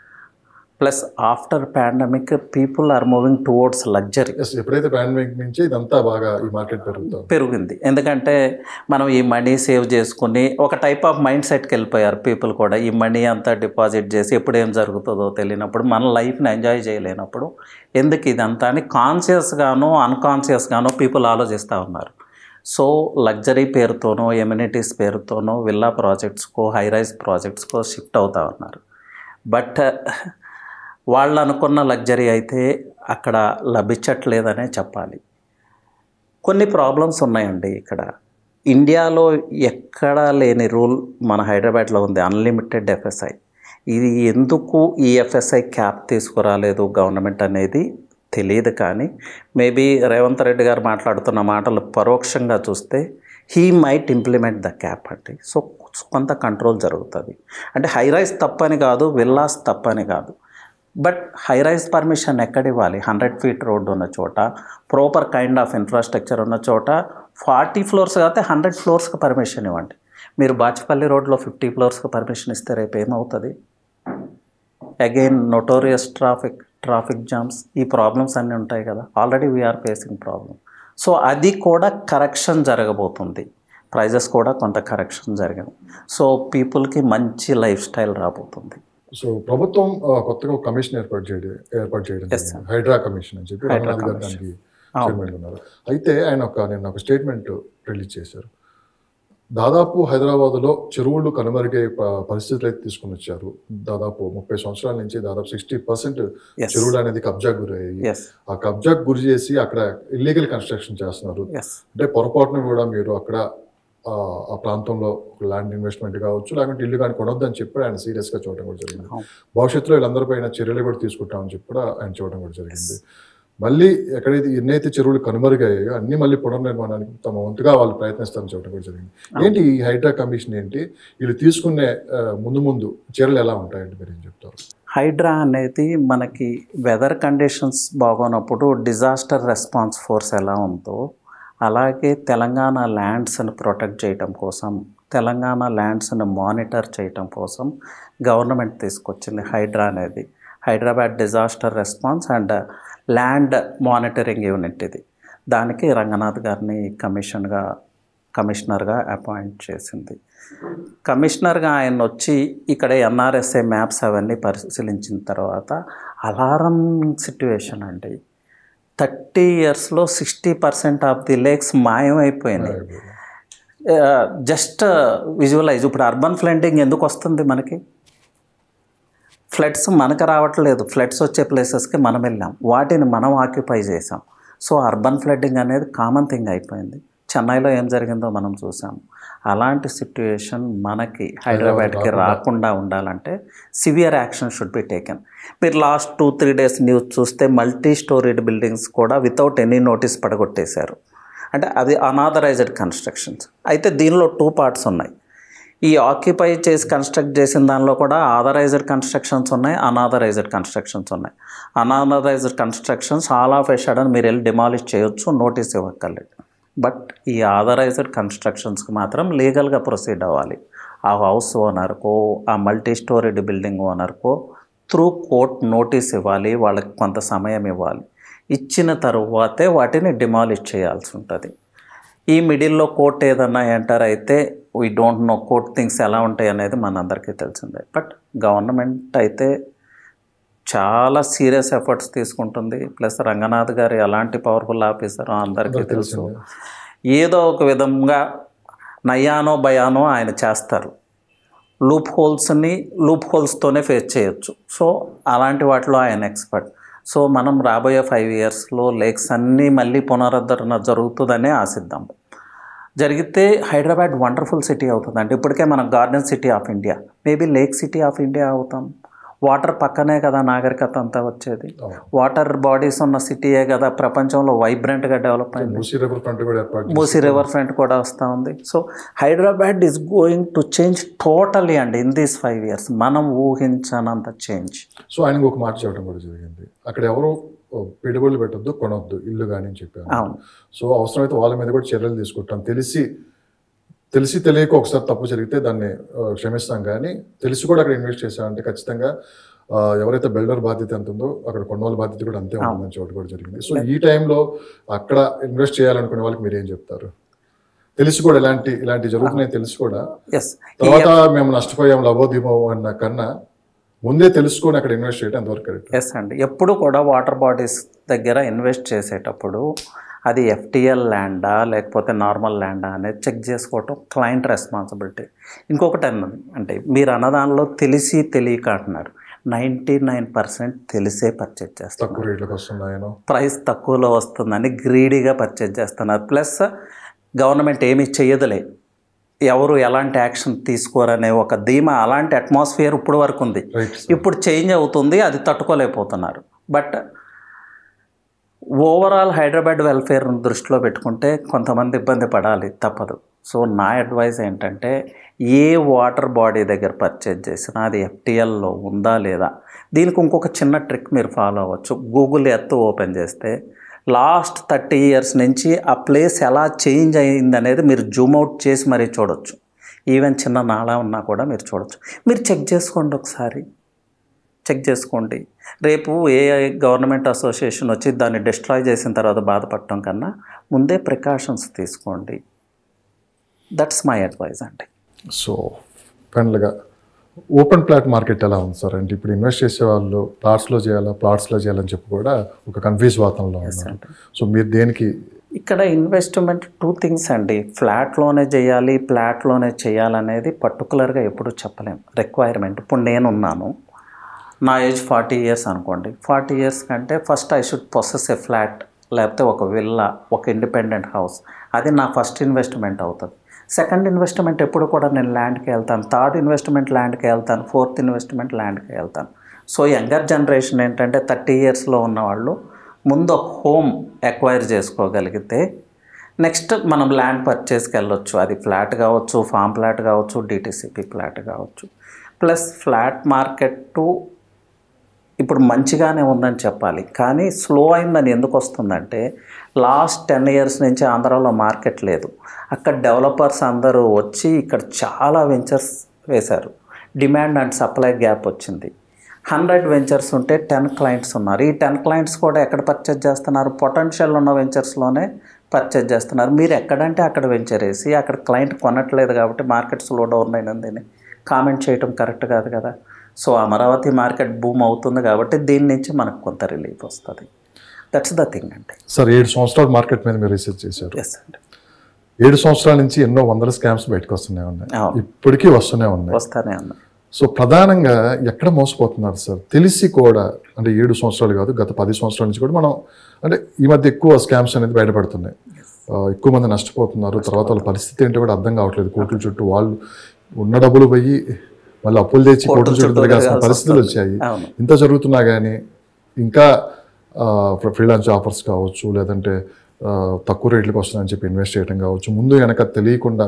plus after pandemic people are moving towards luxury Yes, ఎప్పుడైతే పాండమిక్ నుంచి ఇదంతా బాగా ఈ మార్కెట్ పెరుగుతాం పెరిగింది ఎందుకంటే మనం ఈ మనీ సేవ్ చేసుకుని ఒక టైప్ ఆఫ్ మైండ్ సెట్కి వెళ్ళిపోయారు పీపుల్ కూడా ఈ మనీ అంతా డిపాజిట్ చేసి ఎప్పుడు ఏం జరుగుతుందో తెలియనప్పుడు మన లైఫ్ని ఎంజాయ్ చేయలేనప్పుడు ఎందుకు ఇదంతా అని కాన్షియస్గాను అన్కాన్షియస్గాను పీపుల్ ఆలోచిస్తూ ఉన్నారు సో లగ్జరీ పేరుతోనో ఎమ్యూనిటీస్ పేరుతోనో విల్లా ప్రాజెక్ట్స్కో హై రైజ్ ప్రాజెక్ట్స్కో షిఫ్ట్ అవుతూ ఉన్నారు బట్ వాళ్ళు అనుకున్న లగ్జరీ అయితే అక్కడ లభించట్లేదనే చెప్పాలి కొన్ని ప్రాబ్లమ్స్ ఉన్నాయండి ఇక్కడ ఇండియాలో ఎక్కడా లేని రూల్ మన హైదరాబాద్లో ఉంది అన్లిమిటెడ్ ఎఫ్ఎస్ఐ ఇది ఎందుకు ఈ ఎఫ్ఎస్ఐ క్యాప్ తీసుకురాలేదు గవర్నమెంట్ అనేది తెలియదు కానీ మేబీ రేవంత్ రెడ్డి గారు మాట్లాడుతున్న మాటలు పరోక్షంగా చూస్తే he might implement the cap అండి సో కొంత కంట్రోల్ జరుగుతుంది అంటే హై రైస్ తప్పని కాదు విల్లాస్ తప్పని కాదు బట్ హై రైజ్ పర్మిషన్ ఎక్కడ ఇవ్వాలి హండ్రెడ్ ఫీట్ రోడ్డు ఉన్న చోట ప్రాపర్ కైండ్ ఆఫ్ ఇన్ఫ్రాస్ట్రక్చర్ ఉన్న చోట ఫార్టీ ఫ్లోర్స్ కాకపోతే హండ్రెడ్ ఫ్లోర్స్కి పర్మిషన్ ఇవ్వండి మీరు బాచుపల్లి రోడ్లో ఫిఫ్టీ ఫ్లోర్స్కి పర్మిషన్ ఇస్తే రేపు ఏమవుతుంది again notorious traffic traffic jams ఈ ప్రాబ్లమ్స్ అన్నీ ఉంటాయి కదా already we're facing problem so అది కూడా కరెక్షన్ జరగబోతుంది ప్రైజెస్ కూడా కొంత కరెక్షన్ జరిగింది సో పీపుల్కి మంచి లైఫ్ స్టైల్ రాబోతుంది సో ప్రభుత్వం ఆ, కొత్తగా ఒక కమిషన్ ఏర్పాటు చేయడం ఏర్పాటు చేయడం జరిగింది. హైడ్రా కమిషన్ అని చెప్పి రంగనాథ్ గారు దానికి చైర్మన్ ఉన్నారు అయితే ఆయన ఒక నేను ఒక స్టేట్మెంట్ రిలీజ్ చేశారు దాదాపు హైదరాబాద్లో చెరువులు కనుమరుగే ప- పరిస్థితులు అయితే తీసుకుని వచ్చారు దాదాపు ముప్పై సంవత్సరాల నుంచి దాదాపు సిక్స్టీ పర్సెంట్ Yes. చెరువులు అనేది కబ్జాకు గురయ్యాయి ఎస్ ఆ కబ్జాకు గురి చేసి అక్కడ ఇల్లీగల్ కన్స్ట్రక్షన్ చేస్తున్నారు ఎస్ అంటే పొరపాటున కూడా మీరు అక్కడ ఆ, ఆ ప్రాంతంలో ల్యాండ్ ఇన్వెస్ట్మెంట్ కావచ్చు లేకుంటే ఇల్లు కానీ కొనొద్దని చెప్పి ఆయన సీరియస్గా చూడడం కూడా జరిగింది అవును. భవిష్యత్తులో వీళ్ళందరిపైన చర్యలు కూడా తీసుకుంటామని చెప్పి కూడా ఆయన చూడడం కూడా జరిగింది మళ్ళీ ఎక్కడైతే ఎన్నైతే చెరువులు కనుమరుగయ్యాయో అన్ని మళ్ళీ పునర్నిర్మాణానికి తమ వంతుగా వాళ్ళు ప్రయత్నిస్తారని చెప్పడం కూడా జరిగింది ఏంటి ఈ హైడ్రా కమిషన్ ఏంటి వీళ్ళు తీసుకునే ఆ, ముందు ముందు చర్యలు ఎలా ఉంటాయంటే మీరు ఏం చెప్తారు హైడ్రా అనేది మనకి వెదర్ కండిషన్స్ బాగోనప్పుడు డిజాస్టర్ రెస్పాన్స్ ఫోర్స్ ఎలా ఉందో అలాగే తెలంగాణ ల్యాండ్స్ని ప్రొటెక్ట్ చేయటం కోసం తెలంగాణ ల్యాండ్స్ని మానిటర్ చేయటం కోసం గవర్నమెంట్ తీసుకొచ్చింది హైడ్రా అనేది Hyderabad disaster response and land monitoring unit ఇది దానికి రంగనాథ్ గారిని కమిషన్గా కమిషనర్గా అపాయింట్ చేసింది కమిషనర్గా ఆయన వచ్చి ఇక్కడ ఎన్ఆర్ఎస్ఏ మ్యాప్స్ అవన్నీ పరిశీలించిన తర్వాత అలారం సిట్యువేషన్ అండి థర్టీ ఇయర్స్లో sixty percent of the lakes మాయమైపోయినాయి జస్ట్ విజువలైజ్ ఇప్పుడు అర్బన్ ఫ్లడ్డింగ్ ఎందుకు వస్తుంది మనకి ఫ్లడ్స్ మనకు రావట్లేదు ఫ్లడ్స్ వచ్చే ప్లేసెస్కి మనం వెళ్ళాం వాటిని మనం ఆక్యుపై చేసాం సో అర్బన్ ఫ్లడ్డింగ్ అనేది కామన్ థింగ్ అయిపోయింది చెన్నైలో ఏం జరిగిందో మనం చూసాం అలాంటి సిట్యుయేషన్ మనకి హైదరాబాద్కి రాకుండా ఉండాలంటే severe action should be taken మీరు last two three days news చూస్తే మల్టీ స్టోరీడ్ బిల్డింగ్స్ కూడా వితౌట్ ఎనీ నోటీస్ పడగొట్టేశారు అంటే అది అనాథరైజ్డ్ కన్స్ట్రక్షన్స్ అయితే దీనిలో టూ పార్ట్స్ ఉన్నాయి ఈ ఆక్యుపై చేసి కన్స్ట్రక్ట్ చేసిన దానిలో కూడా ఆథరైజ్డ్ కన్స్ట్రక్షన్స్ ఉన్నాయి అనాథరైజ్డ్ కన్స్ట్రక్షన్స్ ఉన్నాయి అనాథరైజ్డ్ కన్స్ట్రక్షన్స్ ఆల్ ఆఫ్ ఎషడ్ అని మీరు వెళ్ళి డిమాలిష్ చేయొచ్చు నోటీస్ ఇవ్వక్కర్లేదు బట్ ఈ ఆథరైజ్డ్ కన్స్ట్రక్షన్స్కి మాత్రం లీగల్గా ప్రొసీడ్ అవ్వాలి ఆ హౌస్ ఓనర్కో ఆ మల్టీ స్టోరీడ్ బిల్డింగ్ ఓనర్కో త్రూ కోర్ట్ నోటీస్ ఇవ్వాలి వాళ్ళకి కొంత సమయం ఇవ్వాలి ఇచ్చిన తరువాతే వాటిని డిమాలిష్ చేయాల్సి ఉంటుంది ఈ మిడిల్లో కోర్ట్ ఏదన్నా ఎంటర్ అయితే we don't know court things ఎలా ఉంటాయి అనేది మనందరికీ తెలిసిందే బట్ గవర్నమెంట్ అయితే చాలా సీరియస్ ఎఫర్ట్స్ తీసుకుంటుంది ప్లస్ రంగనాథ్ గారు ఎలాంటి పవర్ఫుల్ ఆఫీసర్ అందరికీ తెలుసు ఏదో ఒక విధంగా నయానో భయానో ఆయన చేస్తారు లూప్ హోల్స్ని లూప్ హోల్స్తోనే ఫేస్ చేయొచ్చు సో అలాంటి వాటిలో ఆయన ఎక్స్పర్ట్ సో మనం రాబోయే ఫైవ్ ఇయర్స్లో లేక్స్ అన్నీ మళ్ళీ పునరుద్ధరణ జరుగుతుందనే ఆశిద్దాం జరిగితే హైదరాబాద్ వండర్ఫుల్ సిటీ అవుతుంది అంటే ఇప్పటికే మనం garden city of India maybe lake city of India అవుతాం వాటర్ పక్కనే కదా నాగరికత అంతా వచ్చేది వాటర్ బాడీస్ ఉన్న సిటీయే కదా ప్రపంచంలో వైబ్రెంట్గా డెవలప్ అయింది మూసీ రివర్ ఫ్రంట్ కూడా ఏర్పాటు మూసీ రివర్ ఫ్రంట్ కూడా వస్తూ ఉంది so Hyderabad is going to change totally అండి ఇన్ దీస్ ఫైవ్ ఇయర్స్ మనం ఊహించనంత చేంజ్ సో ఆయనకు ఒక మాట చెప్పడం కూడా జరిగింది అక్కడ ఎవరు పెట్టుబడులు పెట్టొద్దు కొనొద్దు ఇల్లు కానీ అని చెప్పారు అవును సో అవసరమైతే వాళ్ళ మీద కూడా చర్యలు తీసుకుంటాం తెలిసి తెలిసి తెలియక ఒకసారి తప్పు జరిగితే దాన్ని ఆ, క్షమిస్తాం కానీ తెలిసి కూడా అక్కడ ఇన్వెస్ట్ చేశామంటే ఖచ్చితంగా ఆ, ఎవరైతే బిల్డర్ బాధ్యత ఎంత ఉందో అక్కడ కొన్నోళ్ళ బాధ్యత కూడా అంతే ఉంటుందని చోటు కూడా జరిగింది సో ఈ టైంలో అక్కడ ఇన్వెస్ట్ చేయాలనుకునే వాళ్ళకి మీరు ఏం చెప్తారు తెలిసి కూడా ఇలాంటి ఇలాంటి జరుగుతున్నాయి తెలిసి కూడా ఎస్ తర్వాత మేము నష్టపోయాం లభోదీపం అన్న కన్నా ముందే తెలుసుకొని అక్కడ ఇన్వెస్ట్ చేయడం ఎంతవరకు కరెక్ట్ ఎస్ అండి ఎప్పుడు కూడా వాటర్ బాడీస్ దగ్గర ఇన్వెస్ట్ చేసేటప్పుడు అది ఎఫ్టిఎల్ ల్యాండా లేకపోతే నార్మల్ ల్యాండా అనేది చెక్ చేసుకోవటం క్లయింట్ రెస్పాన్సిబిలిటీ ఇంకొకటి అన్నది అంటే మీరు అన్నదానిలో తెలిసి తెలియక అంటున్నారు నైంటీ నైన్ పర్సెంట్ తెలిసే పర్చేజ్ చేస్తారు తక్కువ రేట్లకు వస్తున్నాయనో ప్రైస్ తక్కువలో వస్తుందని గ్రీడీగా పర్చేజ్ చేస్తున్నారు ప్లస్ గవర్నమెంట్ ఏమీ చెయ్యదులే ఎవరు ఎలాంటి యాక్షన్ తీసుకోరనే ఒక ధీమా అలాంటి అట్మాస్ఫియర్ ఇప్పుడు వరకు ఉంది రైట్ ఇప్పుడు చేంజ్ అవుతుంది అది తట్టుకోలేకపోతున్నారు బట్ ఓవరాల్ హైదరాబాద్ వెల్ఫేర్ దృష్టిలో పెట్టుకుంటే కొంతమంది ఇబ్బంది పడాలి తప్పదు సో నా అడ్వైస్ ఏంటంటే ఏ వాటర్ బాడీ దగ్గర పర్చేజ్ చేసినా అది ఎఫ్టిఎల్లో ఉందా లేదా దీనికి ఇంకొక చిన్న ట్రిక్ మీరు ఫాలో అవ్వచ్చు గూగుల్ ఎర్త్ ఓపెన్ చేస్తే లాస్ట్ థర్టీ ఇయర్స్ నుంచి ఆ ప్లేస్ ఎలా చేంజ్ అయింది అనేది మీరు జూమ్ అవుట్ చేసి మరీ చూడొచ్చు ఈవెన్ చిన్న నాళా ఉన్నా కూడా మీరు చూడొచ్చు మీరు చెక్ చేసుకోండి ఒకసారి చెక్ చేసుకోండి రేపు ఏ గవర్నమెంట్ అసోసియేషన్ వచ్చి దాన్ని డిస్ట్రాయ్ చేసిన తర్వాత బాధపడటం కన్నా ముందే ప్రికాషన్స్ తీసుకోండి దట్స్ మై అడ్వైజ్ అండి సో ఫైనల్గా ఓపెన్ ప్లాట్ మార్కెట్ ఎలా ఉంది సార్ అంటే ఇప్పుడు ఇన్వెస్ట్ చేసే వాళ్ళు ప్లాట్స్లో చేయాలా ప్లాట్స్లో చేయాలని చెప్పి కూడా ఒక కన్ఫ్యూజ్ వాతావరణంలో ఉన్నారు సో మీరు దేనికి ఇక్కడ ఇన్వెస్ట్మెంట్ టూ థింగ్స్ అండి ఫ్లాట్లోనే చేయాలి ఫ్లాట్లోనే చేయాలనేది పర్టికులర్గా ఎప్పుడు చెప్పలేం రిక్వైర్మెంట్ ఇప్పుడు నేనున్నాను నా ఏజ్ ఫార్టీ ఇయర్స్ అనుకోండి ఫార్టీ ఇయర్స్ కంటే first I should possess a flat లేకపోతే ఒక విల్లా ఒక ఇండిపెండెంట్ హౌస్ అది నా ఫస్ట్ ఇన్వెస్ట్మెంట్ అవుతుంది సెకండ్ ఇన్వెస్ట్మెంట్ ఎప్పుడు కూడా నేను ల్యాండ్కి వెళ్తాను థర్డ్ ఇన్వెస్ట్మెంట్ ల్యాండ్కి వెళ్తాను ఫోర్త్ ఇన్వెస్ట్మెంట్ ల్యాండ్కి వెళ్తాను సో యంగర్ జనరేషన్ ఏంటంటే థర్టీ ఇయర్స్లో ఉన్న వాళ్ళు ముందు ఒక హోమ్ ఎక్వైర్ చేసుకోగలిగితే నెక్స్ట్ మనం ల్యాండ్ పర్చేస్కి వెళ్ళొచ్చు అది ఫ్లాట్ కావచ్చు ఫామ్ ఫ్లాట్ కావచ్చు డిటీసీపీ ఫ్లాట్ కావచ్చు ప్లస్ ఫ్లాట్ మార్కెట్ ఇప్పుడు మంచిగానే ఉందని చెప్పాలి కానీ స్లో అయిందని ఎందుకు వస్తుందంటే లాస్ట్ టెన్ ఇయర్స్ నుంచి ఆంధ్రాలో మార్కెట్ లేదు అక్కడ డెవలపర్స్ అందరూ వచ్చి ఇక్కడ చాలా వెంచర్స్ వేశారు డిమాండ్ అండ్ సప్లై గ్యాప్ వచ్చింది హండ్రెడ్ వెంచర్స్ ఉంటే టెన్ క్లయింట్స్ ఉన్నారు ఈ టెన్ క్లయింట్స్ కూడా ఎక్కడ పర్చేజ్ చేస్తున్నారు పొటెన్షియల్ ఉన్న వెంచర్స్లోనే పర్చేజ్ చేస్తున్నారు మీరు ఎక్కడంటే అక్కడ వెంచర్ వేసి అక్కడ క్లయింట్ కొనట్లేదు కాబట్టి మార్కెట్ స్లో డౌన్ అయినందని కామెంట్ చేయటం కరెక్ట్ కాదు కదా సో అమరావతి మార్కెట్ బూమ్ అవుతుంది కాబట్టి దీని నుంచి మనకు కొంత రిలీఫ్ వస్తుంది దట్స్ ద థింగ్ అండి సార్ ఏడు సంవత్సరాల మార్కెట్ మీద మీరు రీసెర్చ్ చేశారు ఎస్ అండి ఏడు సంవత్సరాల నుంచి ఎన్నో వందల స్కామ్స్ బయటకు వస్తూనే ఉన్నాయి అవును. ఇప్పటికీ వస్తూనే ఉన్నాయి వస్తానే ఉన్నా సో ప్రధానంగా ఎక్కడ మోసపోతున్నారు సార్ తెలిసి కూడా అంటే ఏడు సంవత్సరాలు కాదు గత పది సంవత్సరాల నుంచి కూడా మనం అంటే ఈ మధ్య ఎక్కువ స్కామ్స్ అనేది బయటపడుతున్నాయి ఆ, ఎక్కువ మంది నష్టపోతున్నారు తర్వాత వాళ్ళ పరిస్థితి ఏంటో కూడా అర్థం కావట్లేదు కోర్టుల చుట్టూ వాళ్ళు ఉన్న డబ్బులు పోయి మళ్ళీ అప్పులు తెచ్చి కోర్టుల చుట్టూ తిరగాల్సిన పరిస్థితులు వచ్చాయి అవును ఇంత జరుగుతున్నా కానీ ఇంకా ఫ్రీలాన్స్ ఆఫర్స్ కావచ్చు లేదంటే ఆ, తక్కువ రేట్లకు వస్తుందని చెప్పి ఇన్వెస్ట్ చేయడం కావచ్చు ముందు వెనక తెలియకుండా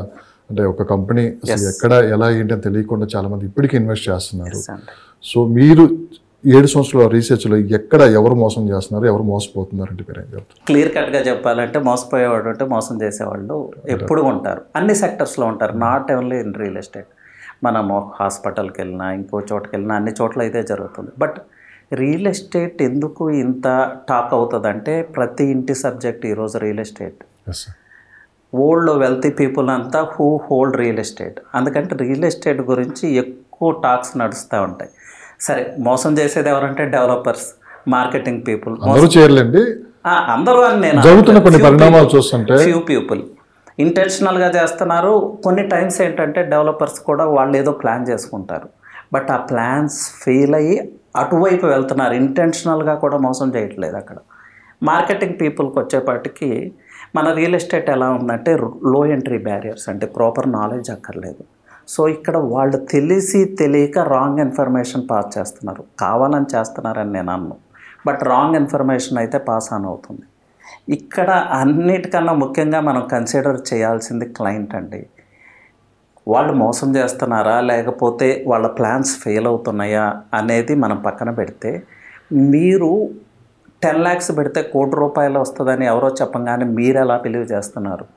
అంటే ఒక కంపెనీ అసలు ఎక్కడ ఎలా ఏంటి అని తెలియకుండా చాలా మంది ఇప్పటికీ ఇన్వెస్ట్ చేస్తున్నారు Yes అండి. సో మీరు ఏడు సంవత్సరాల రీసెర్చ్లో ఎక్కడ ఎవరు మోసం చేస్తున్నారు ఎవరు మోసపోతున్నారు అంటే మీరు ఏం చెప్తారు క్లియర్ కట్గా చెప్పాలంటే మోసపోయేవాడు అంటే మోసం చేసేవాళ్ళు ఎప్పుడు ఉంటారు అన్ని సెక్టర్స్లో ఉంటారు not only in real estate మనము హాస్పిటల్కి వెళ్ళినా ఇంకో చోటుకి వెళ్ళినా అన్ని చోట్ల ఇదే జరుగుతుంది బట్ రియల్ ఎస్టేట్ ఎందుకు ఇంత టాక్ అవుతుందంటే ప్రతి ఇంటి సబ్జెక్ట్ ఈరోజు real estate yes sir old wealthy people అంతా హూ హోల్డ్ రియల్ ఎస్టేట్ అందుకంటే రియల్ ఎస్టేట్ గురించి ఎక్కువ టాక్స్ నడుస్తూ ఉంటాయి సరే మోసం చేసేది ఎవరంటే డెవలపర్స్ మార్కెటింగ్ పీపుల్ అందరూ చేయలేండి అందరూ అని నేను జరుగుతున్న కొన్ని పరిణామాలు చూస్తుంటే ఫ్యూ పీపుల్ ఇంటెన్షనల్గా చేస్తున్నారు కొన్ని టైమ్స్ ఏంటంటే డెవలపర్స్ కూడా వాళ్ళు ఏదో ప్లాన్ చేసుకుంటారు బట్ ఆ ప్లాన్స్ ఫెయిల్ అయ్యి అటువైపు వెళ్తున్నారు ఇంటెన్షనల్గా కూడా మోసం చేయట్లేదు అక్కడ మార్కెటింగ్ పీపుల్కి వచ్చేపాటికి మన రియల్ ఎస్టేట్ ఎలా ఉందంటే లో ఎంట్రీ బ్యారియర్స్ అంటే ప్రాపర్ నాలెడ్జ్ అక్కర్లేదు సో ఇక్కడ వాళ్ళు తెలిసి తెలియక రాంగ్ ఇన్ఫర్మేషన్ పాస్ చేస్తున్నారు కావాలని చేస్తున్నారని నేను అన్ను బట్ రాంగ్ ఇన్ఫర్మేషన్ అయితే పాస్ ఆన్ అవుతుంది ఇక్కడ అన్నిటికన్నా ముఖ్యంగా మనం కన్సిడర్ చేయాల్సింది క్లయింట్ అండి వాళ్ళు మోసం చేస్తున్నారా లేకపోతే వాళ్ళ ప్లాన్స్ ఫెయిల్ అవుతున్నాయా అనేది మనం పక్కన పెడితే మీరు టెన్ ల్యాక్స్ పెడితే కోటి రూపాయలు వస్తుందని ఎవరో చెప్పంగానే మీరు ఎలా బిలీవ్ చేస్తున్నారు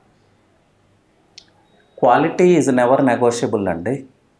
క్వాలిటీ ఈజ్ నెవర్ నెగోషియబుల్ అండి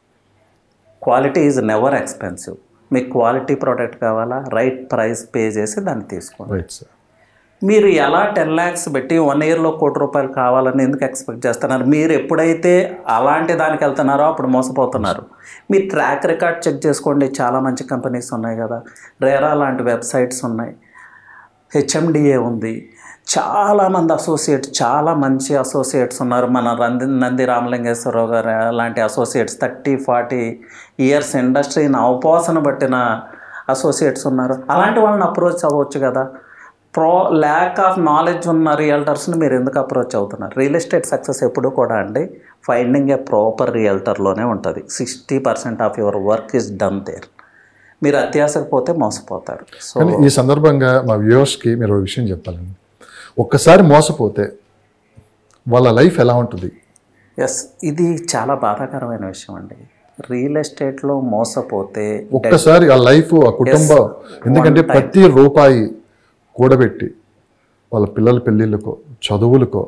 క్వాలిటీ ఈజ్ నెవర్ ఎక్స్పెన్సివ్ మీకు క్వాలిటీ ప్రోడక్ట్ కావాలా రైట్ ప్రైస్ పే చేసి దాన్ని తీసుకోండి రైట్ సార్ మీరు ఎలా టెన్ ల్యాక్స్ పెట్టి వన్ ఇయర్లో కోటి రూపాయలు కావాలని ఎందుకు ఎక్స్పెక్ట్ చేస్తున్నారు మీరు ఎప్పుడైతే అలాంటి దానికి వెళ్తున్నారో అప్పుడు మోసపోతున్నారు మీ ట్రాక్ రికార్డ్ చెక్ చేసుకోండి చాలా మంచి కంపెనీస్ ఉన్నాయి కదా రేరా లాంటి వెబ్సైట్స్ ఉన్నాయి హెచ్ఎండిఏ ఉంది చాలామంది అసోసియేట్స్ చాలా మంచి అసోసియేట్స్ ఉన్నారు మన రంది నంది రామలింగేశ్వరరావు గారు లాంటి అసోసియేట్స్ థర్టీ ఫార్టీ ఇయర్స్ ఇండస్ట్రీని అవపోసన పట్టిన అసోసియేట్స్ ఉన్నారు అలాంటి వాళ్ళని అప్రోచ్ అవ్వచ్చు కదా ప్రో ల్యాక్ ఆఫ్ నాలెడ్జ్ ఉన్న రియల్టర్స్ని మీరు ఎందుకు అప్రోచ్ అవుతున్నారు రియల్ ఎస్టేట్ సక్సెస్ ఎప్పుడు కూడా అండి ఫైండింగ్ ఏ ప్రాపర్ రియల్టర్లోనే ఉంటుంది sixty percent of your work is done there మీరు అత్యాసకు పోతే మోసపోతారు సో కానీ ఈ సందర్భంగా మా వ్యూవర్స్కి మీరు ఒక విషయం చెప్పాలండి ఒక్కసారి మోసపోతే వాళ్ళ లైఫ్ ఎలా ఉంటుంది ఎస్ ఇది చాలా బాధాకరమైన విషయం అండి రియల్ ఎస్టేట్లో మోసపోతే ఒక్కసారి ఆ లైఫ్ ఆ కుటుంబం ఎందుకంటే ప్రతి రూపాయి కూడబెట్టి వాళ్ళ పిల్లల పెళ్ళిళ్ళకో చదువులకో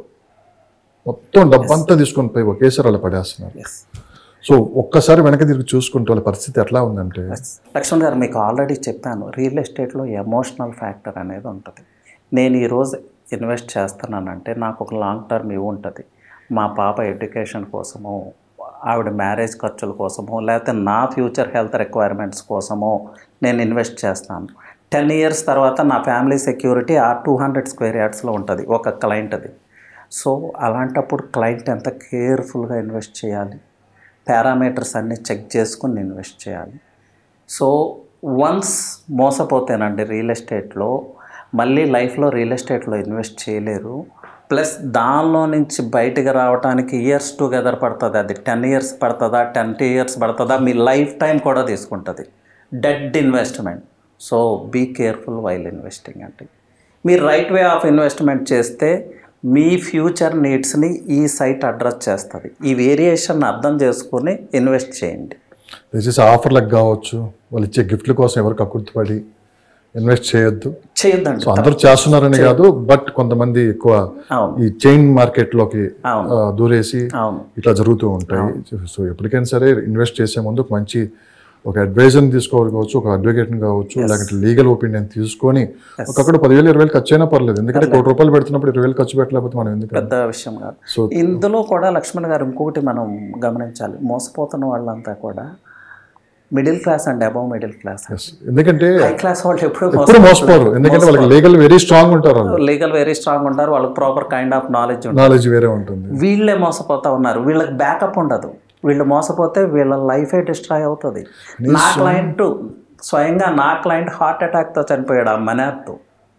మొత్తం డబ్బంతా తీసుకొని పోయి ఒకేసారి అలా పడేస్తున్నారు ఎస్ సో ఒక్కసారి వెనక తిరిగి చూసుకుంటే వాళ్ళ పరిస్థితి ఎట్లా ఉందంటే లక్ష్మణ్ గారు మీకు ఆల్రెడీ చెప్పాను రియల్ ఎస్టేట్లో ఎమోషనల్ ఫ్యాక్టర్ అనేది ఉంటుంది నేను ఈరోజు ఇన్వెస్ట్ చేస్తున్నానంటే నాకు ఒక లాంగ్ టర్మ్ ఇవి ఉంటుంది మా పాప ఎడ్యుకేషన్ కోసమో ఆవిడ మ్యారేజ్ ఖర్చుల కోసమో లేకపోతే నా ఫ్యూచర్ హెల్త్ రిక్వైర్మెంట్స్ కోసమో నేను ఇన్వెస్ట్ చేస్తాను టెన్ ఇయర్స్ తర్వాత నా ఫ్యామిలీ సెక్యూరిటీ ఆ టూ హండ్రెడ్ స్క్వేర్ యార్డ్స్లో ఉంటుంది ఒక క్లయింట్ అది సో అలాంటప్పుడు క్లయింట్ ఎంత కేర్ఫుల్గా ఇన్వెస్ట్ చేయాలి పారామీటర్స్ అన్నీ చెక్ చేసుకుని ఇన్వెస్ట్ చేయాలి సో వన్స్ మోసపోతేనండి రియల్ ఎస్టేట్లో మళ్ళీ లైఫ్లో రియల్ ఎస్టేట్లో ఇన్వెస్ట్ చేయలేరు ప్లస్ దానిలో నుంచి బయటకు రావడానికి ఇయర్స్ టుగెదర్ పడుతుంది అది టెన్ ఇయర్స్ పడుతుందా ట్వంటీ ఇయర్స్ పడుతుందా మీ లైఫ్ టైం కూడా తీసుకుంటుంది dead investment so be careful while investing అంటే మీరు రైట్ వే ఆఫ్ ఇన్వెస్ట్మెంట్ చేస్తే మీ ఫ్యూచర్ నీడ్స్ని ఈ సైట్ అడ్రస్ చేస్తుంది ఈ వేరియేషన్ అర్థం చేసుకొని ఇన్వెస్ట్ చేయండి దయచేసి ఆఫర్లకు కావచ్చు వాళ్ళు ఇచ్చే గిఫ్ట్ల కోసం ఎవరు కక్కుర్తిపడి ఇన్వెస్ట్ చేయొద్దు చేయొద్దండి సో అందరూ చేస్తున్నారని కాదు బట్ కొంతమంది ఎక్కువ అవును ఈ చైన్ మార్కెట్లోకి అవును ఆ, దూరేసి అవును ఇట్లా జరుగుతూ ఉంటాయి సో ఎప్పటికైనా సరే ఇన్వెస్ట్ చేసే ముందు ఒక మంచి ఒక అడ్వైజర్ని తీసుకోవాలి కావచ్చు ఒక అడ్వకేట్ని కావచ్చు లేకపోతే లీగల్ ఒపీనియన్ తీసుకొని ఒకక్కడ పదివేలు ఇరవై వేలు ఖర్చు అయినా పర్లేదు ఎందుకంటే కోటి రూపాయలు పెడుతున్నప్పుడు ఇరవై వేలు ఖర్చు పెట్టలేకపోతే మనం ఎందుకు పెద్ద విషయం కాదు సో ఇందులో కూడా లక్ష్మణ్ గారు ఇంకొకటి మనం గమనించాలి మోసపోతున్న వాళ్ళంతా కూడా middle class and above middle class yes. ఎందుకంటే హై క్లాస్ వాళ్ళు ఎప్పుడు ఎప్పుడు మోసపోరు ఎందుకంటే వాళ్ళకి లీగల్ వెరీ స్ట్రాంగ్ ఉంటారు వాళ్ళు లీగల్ వెరీ స్ట్రాంగ్ ఉంటారు వాళ్ళకి ప్రాపర్ కైండ్ ఆఫ్ నాలెడ్జ్ ఉంటుంది నాలెడ్జ్ వేరే ఉంటుంది వీళ్ళే మోసపోతా ఉన్నారు వీళ్ళకి బ్యాకప్ ఉండదు వీళ్ళు మోసపోతే వీళ్ళ లైఫే డిస్ట్రాయ్ అవుతుంది నా క్లయింట్ స్వయంగా నా క్లయింట్ హార్ట్ అటాక్తో చనిపోయాడు ఆ మనార్తో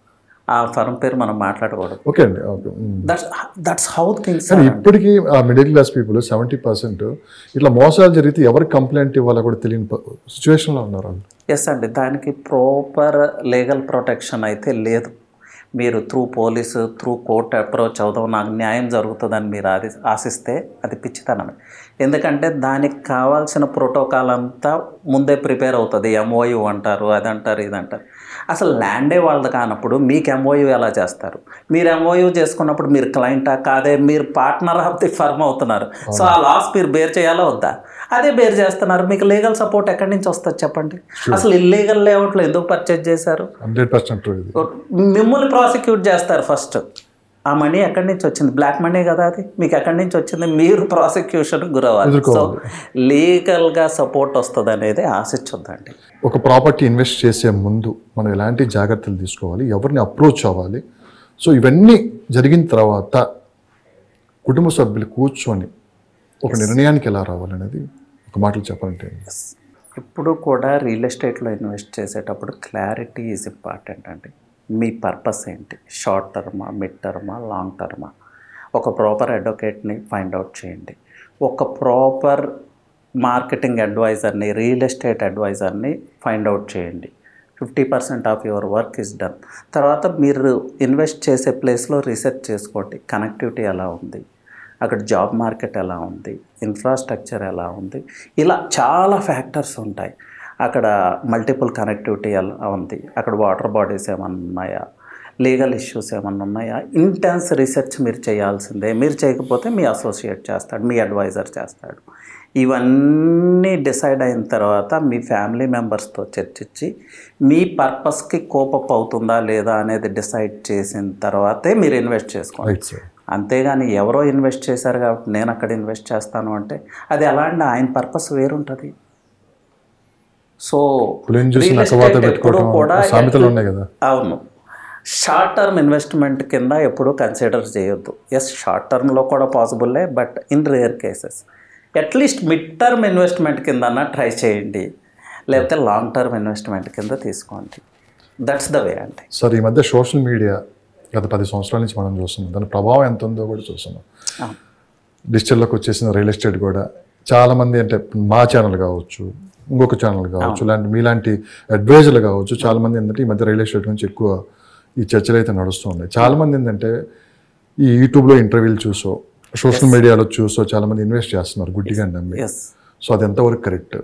ఆ ఫర్మ్ పేరు మనం మాట్లాడకూడదు ఓకే అండి okay um. That's that's how things కానీ ఇప్పటికీ ఆ middle class people seventy percent ఇట్లా మోసాలు జరిగితే ఎవరికి కంప్లైంట్ ఇవ్వాలో కూడా తెలియని సిచ్యువేషన్లో ఉన్నారు వాళ్ళు ఎస్ అండి దానికి ప్రాపర్ లీగల్ ప్రొటెక్షన్ అయితే లేదు మీరు through police through court approach అవుదాం నాకు న్యాయం జరుగుతుందని మీరు ఆది ఆశిస్తే అది పిచ్చితనమే ఎందుకంటే దానికి కావాల్సిన ప్రోటోకాల్ అంతా ముందే ప్రిపేర్ అవుతుంది ఎంఓయు అంటారు అది అంటారు ఇది అంటారు అసలు ల్యాండే వాళ్ళది కానప్పుడు మీకు ఎంఓయు ఎలా చేస్తారు మీరు ఎంఓయు చేసుకున్నప్పుడు మీరు క్లయింటా కాదే మీరు పార్ట్నర్ ఆఫ్ ది ఫర్మ్ అవుతున్నారు సో ఆ లాస్ మీరు బేర్ చేయాలా వద్దా అదే బేర్ చేస్తున్నారు మీకు లీగల్ సపోర్ట్ ఎక్కడి నుంచి వస్తుంది చెప్పండి అసలు ఇల్లీగల్ లేఅవుట్లో ఎందుకు పర్చేజ్ చేశారు హండ్రెడ్ పర్సెంట్ ఇది మిమ్మల్ని ప్రాసిక్యూట్ చేస్తారు ఫస్ట్ ఆ మనీ ఎక్కడి నుంచి వచ్చింది బ్లాక్ మనీ కదా అది మీకు ఎక్కడి నుంచి వచ్చింది మీరు ప్రాసిక్యూషన్ గురవ్వాలి సో ఎదుర్కోవాలి. లీగల్గా సపోర్ట్ వస్తుంది అనేది ఆశించొద్దండి ఒక ప్రాపర్టీ ఇన్వెస్ట్ చేసే ముందు మనం ఎలాంటి జాగ్రత్తలు తీసుకోవాలి ఎవరిని అప్రోచ్ అవ్వాలి సో ఇవన్నీ జరిగిన తర్వాత కుటుంబ సభ్యులు కూర్చొని ఒక నిర్ణయానికి ఎలా రావాలనేది ఒక మాటలు చెప్పాలంటే ఇప్పుడు కూడా రియల్ ఎస్టేట్లో ఇన్వెస్ట్ చేసేటప్పుడు క్లారిటీ ఈజ్ ఇంపార్టెంట్ అండి మీ పర్పస్ ఏంటి షార్ట్ టర్మా మిడ్ టర్మా లాంగ్ టర్మా ఒక ప్రాపర్ అడ్వకేట్ని ఫైండ్ అవుట్ చేయండి ఒక ప్రాపర్ మార్కెటింగ్ అడ్వైజర్ని రియల్ ఎస్టేట్ అడ్వైజర్ని ఫైండ్ అవుట్ చేయండి fifty percent of your work is done తర్వాత మీరు ఇన్వెస్ట్ చేసే ప్లేస్లో రీసెర్చ్ చేసుకోండి కనెక్టివిటీ ఎలా ఉంది అక్కడ జాబ్ మార్కెట్ ఎలా ఉంది ఇన్ఫ్రాస్ట్రక్చర్ ఎలా ఉంది ఇలా చాలా ఫ్యాక్టర్స్ ఉంటాయి అక్కడ మల్టిపుల్ కనెక్టివిటీ ఎలా ఉంది అక్కడ వాటర్ బాడీస్ ఏమన్నా ఉన్నాయా లీగల్ ఇష్యూస్ ఏమన్నా ఉన్నాయా ఇంటెన్స్ రీసెర్చ్ మీరు చేయాల్సిందే మీరు చేయకపోతే మీ అసోసియేట్ చేస్తాడు మీ అడ్వైజర్ చేస్తాడు ఇవన్నీ డిసైడ్ అయిన తర్వాత మీ ఫ్యామిలీ మెంబర్స్తో చర్చించి మీ పర్పస్కి కోపప్ అవుతుందా లేదా అనేది డిసైడ్ చేసిన తర్వాతే మీరు ఇన్వెస్ట్ చేసుకోండి రైట్ సార్ అంతేగాని ఎవరో ఇన్వెస్ట్ చేశారు కాబట్టి నేను అక్కడ ఇన్వెస్ట్ చేస్తాను అంటే అది ఎలా అండి ఆయన పర్పస్ వేరుంటుంది సో పులిని చూసి real నక్కవాత estate పెట్టుకోవడం ఎప్పుడూ కూడా సామెతలు ఉన్నాయి కదా అవును షార్ట్ టర్మ్ ఇన్వెస్ట్మెంట్ కింద ఎప్పుడూ కన్సిడర్ చేయొద్దు ఎస్ షార్ట్ టర్మ్లో కూడా పాసిబుల్లే but in rare cases at least mid term investment కింద ట్రై చేయండి లేకపోతే లాంగ్ టర్మ్ ఇన్వెస్ట్మెంట్ కింద తీసుకోండి దట్స్ ద వే అండి సార్ ఈ మధ్య సోషల్ మీడియా గత పది సంవత్సరాల నుంచి మనం చూస్తున్నాం దాని ప్రభావం ఎంత ఉందో కూడా చూస్తున్నాం అవును. డిజిటల్లోకి వచ్చేసిన రియల్ ఎస్టేట్ కూడా చాలా మంది అంటే మా ఛానల్ కావచ్చు ఇంకొక ఛానల్ కావచ్చు ఇలాంటి మీలాంటి అడ్వైజర్లు కావచ్చు చాలా మంది ఏంటంటే ఈ మధ్య రియల్ ఎస్టేట్ గురించి ఎక్కువ ఈ చర్చలు అయితే నడుస్తూ ఉన్నాయి చాలా మంది ఏంటంటే ఈ యూట్యూబ్లో ఇంటర్వ్యూలు చూసో సోషల్ మీడియాలో చూసో చాలా మంది ఇన్వెస్ట్ చేస్తున్నారు గుడ్డిగా నమ్మి ఎస్ సో అది ఎంతవరకు కరెక్ట్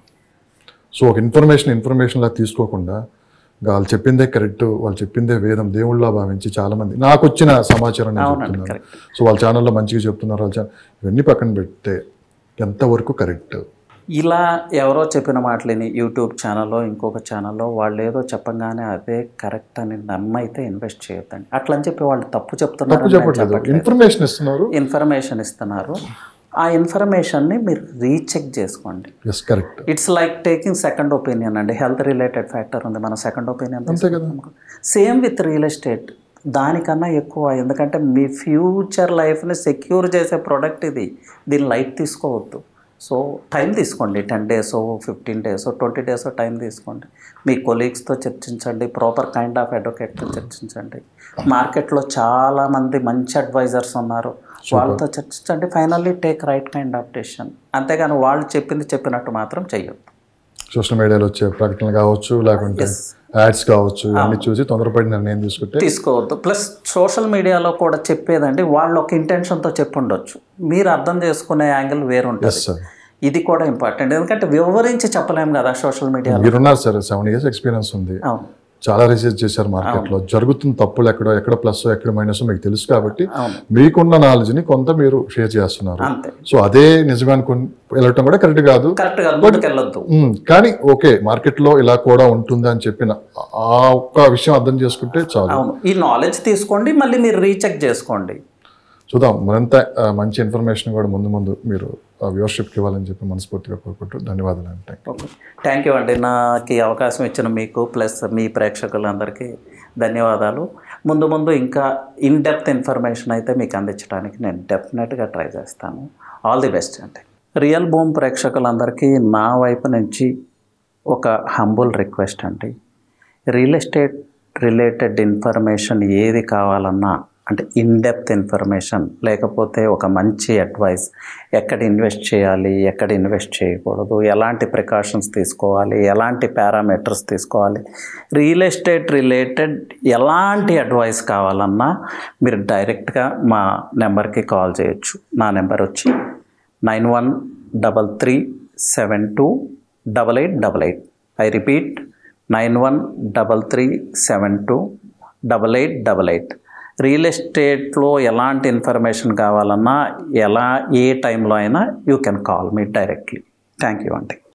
సో ఒక ఇన్ఫర్మేషన్ ఇన్ఫర్మేషన్లా తీసుకోకుండా వాళ్ళు చెప్పిందే కరెక్ట్ వాళ్ళు చెప్పిందే వేదం దేవుళ్ళ భావించి చాలా మంది నాకు వచ్చిన సమాచారం నేను అవునండి చెప్తున్నాను కరెక్ట్ సో వాళ్ళ ఛానల్లో మంచిగా చెప్తున్నారు వాళ్ళ ఛానల్ ఇవన్నీ పక్కన పెడితే ఎంతవరకు కరెక్ట్ ఇలా ఎవరో చెప్పిన మాటలని యూట్యూబ్ ఛానల్లో ఇంకొక ఛానల్లో వాళ్ళు ఏదో చెప్పగానే అదే కరెక్ట్ అని నమ్మైతే ఇన్వెస్ట్ చేయొద్దండి అట్లా అని చెప్పి వాళ్ళు తప్పు చెప్తున్నారు తప్పు చెప్పట్లేదు ఇన్ఫర్మేషన్ ఇస్తున్నారు ఇన్ఫర్మేషన్ ఇస్తున్నారు ఆ ఇన్ఫర్మేషన్ని మీరు రీచెక్ చేసుకోండి yes correct it's like taking second opinion అండి హెల్త్ రిలేటెడ్ ఫ్యాక్టర్ ఉంది మనం సెకండ్ ఒపీనియన్ అంతే కదా సేమ్ విత్ రియల్ ఎస్టేట్ దానికన్నా ఎక్కువ ఎందుకంటే మీ ఫ్యూచర్ లైఫ్ని సెక్యూర్ చేసే ప్రోడక్ట్ ఇది దీని లైట్ తీసుకోవద్దు సో టైం తీసుకోండి ten days fifteen days twenty days time తీసుకోండి మీ కొలీగ్స్తో చర్చించండి ప్రాపర్ కైండ్ ఆఫ్ అడ్వకేట్తో చర్చించండి మార్కెట్లో చాలామంది మంచి అడ్వైజర్స్ ఉన్నారు వాళ్ళతో చర్చించండి finally take right kind of decision అంతేగాని వాళ్ళు చెప్పింది చెప్పినట్టు మాత్రం చెయ్యొద్దు సోషల్ మీడియాలో వచ్చే ప్రకటనలు కావచ్చు లేకుంటే యాడ్స్ కావచ్చు ఇవన్నీ చూసి తొందరపడి నిర్ణయం తీసుకుంటే తీసుకోవద్దు ప్లస్ సోషల్ మీడియాలో కూడా చెప్పేదండి వాళ్ళు ఒక ఇంటెన్షన్తో చెప్పుండొచ్చు మీరు అర్థం చేసుకునే యాంగిల్ వేరుంటుంది ఎస్ సార్ ఇది కూడా ఇంపార్టెంట్ ఎందుకంటే వివరించి చెప్పలేం కదా సోషల్ మీడియాలో మీరున్నారు సార్ సెవెన్ ఇయర్స్ ఎక్స్పీరియన్స్ ఉంది అవును చాలా రీసెర్చ్ చేశారు మార్కెట్లో జరుగుతున్న తప్పులు ఎక్కడో ఎక్కడ ప్లస్ ఎక్కడ మైనస్ మీకు తెలుసు కాబట్టి అవును మీకున్న నాలెడ్జ్ని కొంత మీరు షేర్ చేస్తున్నారు అంతే సో అదే నిజమే అనుకుని వెళ్ళటం కూడా కరెక్ట్ కాదు కరెక్ట్గా ముందుకు వెళ్ళొద్దు ఉమ్, కానీ ఓకే మార్కెట్లో ఇలా కూడా ఉంటుంది అని చెప్పిన ఆ ఒక్క విషయం అర్థం చేసుకుంటే చాలు అవును ఈ నాలెడ్జ్ తీసుకోండి మళ్ళీ మీరు రీచెక్ చేసుకోండి చూద్దాం మరింత ఆ, మంచి ఇన్ఫర్మేషన్ కూడా ముందు ముందు మీరు వ్యూవర్షిప్కి ఇవ్వాలని చెప్పి మనస్ఫూర్తిగా కోరుకుంటూ ధన్యవాదాలు అంటే ఓకే థ్యాంక్ యూ అండి నాకు ఈ అవకాశం ఇచ్చిన మీకు ప్లస్ మీ ప్రేక్షకులందరికీ ధన్యవాదాలు ముందు ముందు ఇంకా ఇన్ డెప్త్ ఇన్ఫర్మేషన్ అయితే మీకు అందించడానికి నేను డెఫినెట్గా ట్రై చేస్తాను ఆల్ ది బెస్ట్ అండి రియల్ భూమ్ ప్రేక్షకులందరికీ నా వైపు నుంచి ఒక హంబుల్ రిక్వెస్ట్ అండి రియల్ ఎస్టేట్ రిలేటెడ్ ఇన్ఫర్మేషన్ ఏది కావాలన్నా అంటే ఇన్ డెప్త్ ఇన్ఫర్మేషన్ లేకపోతే ఒక మంచి అడ్వైస్ ఎక్కడ ఇన్వెస్ట్ చేయాలి ఎక్కడ ఇన్వెస్ట్ చేయకూడదు ఎలాంటి ప్రికాషన్స్ తీసుకోవాలి ఎలాంటి పారామీటర్స్ తీసుకోవాలి రియల్ ఎస్టేట్ రిలేటెడ్ ఎలాంటి అడ్వైస్ కావాలన్నా మీరు డైరెక్ట్గా మా నెంబర్కి కాల్ చేయొచ్చు నా నెంబర్ వచ్చి nine one double three seven two double eight double eight I repeat nine one double three seven two double eight double eight real ఎస్టేట్లో ఎలాంటి ఇన్ఫర్మేషన్ కావాలన్నా ఎలా ఏ టైంలో అయినా you can call me directly thank you అండి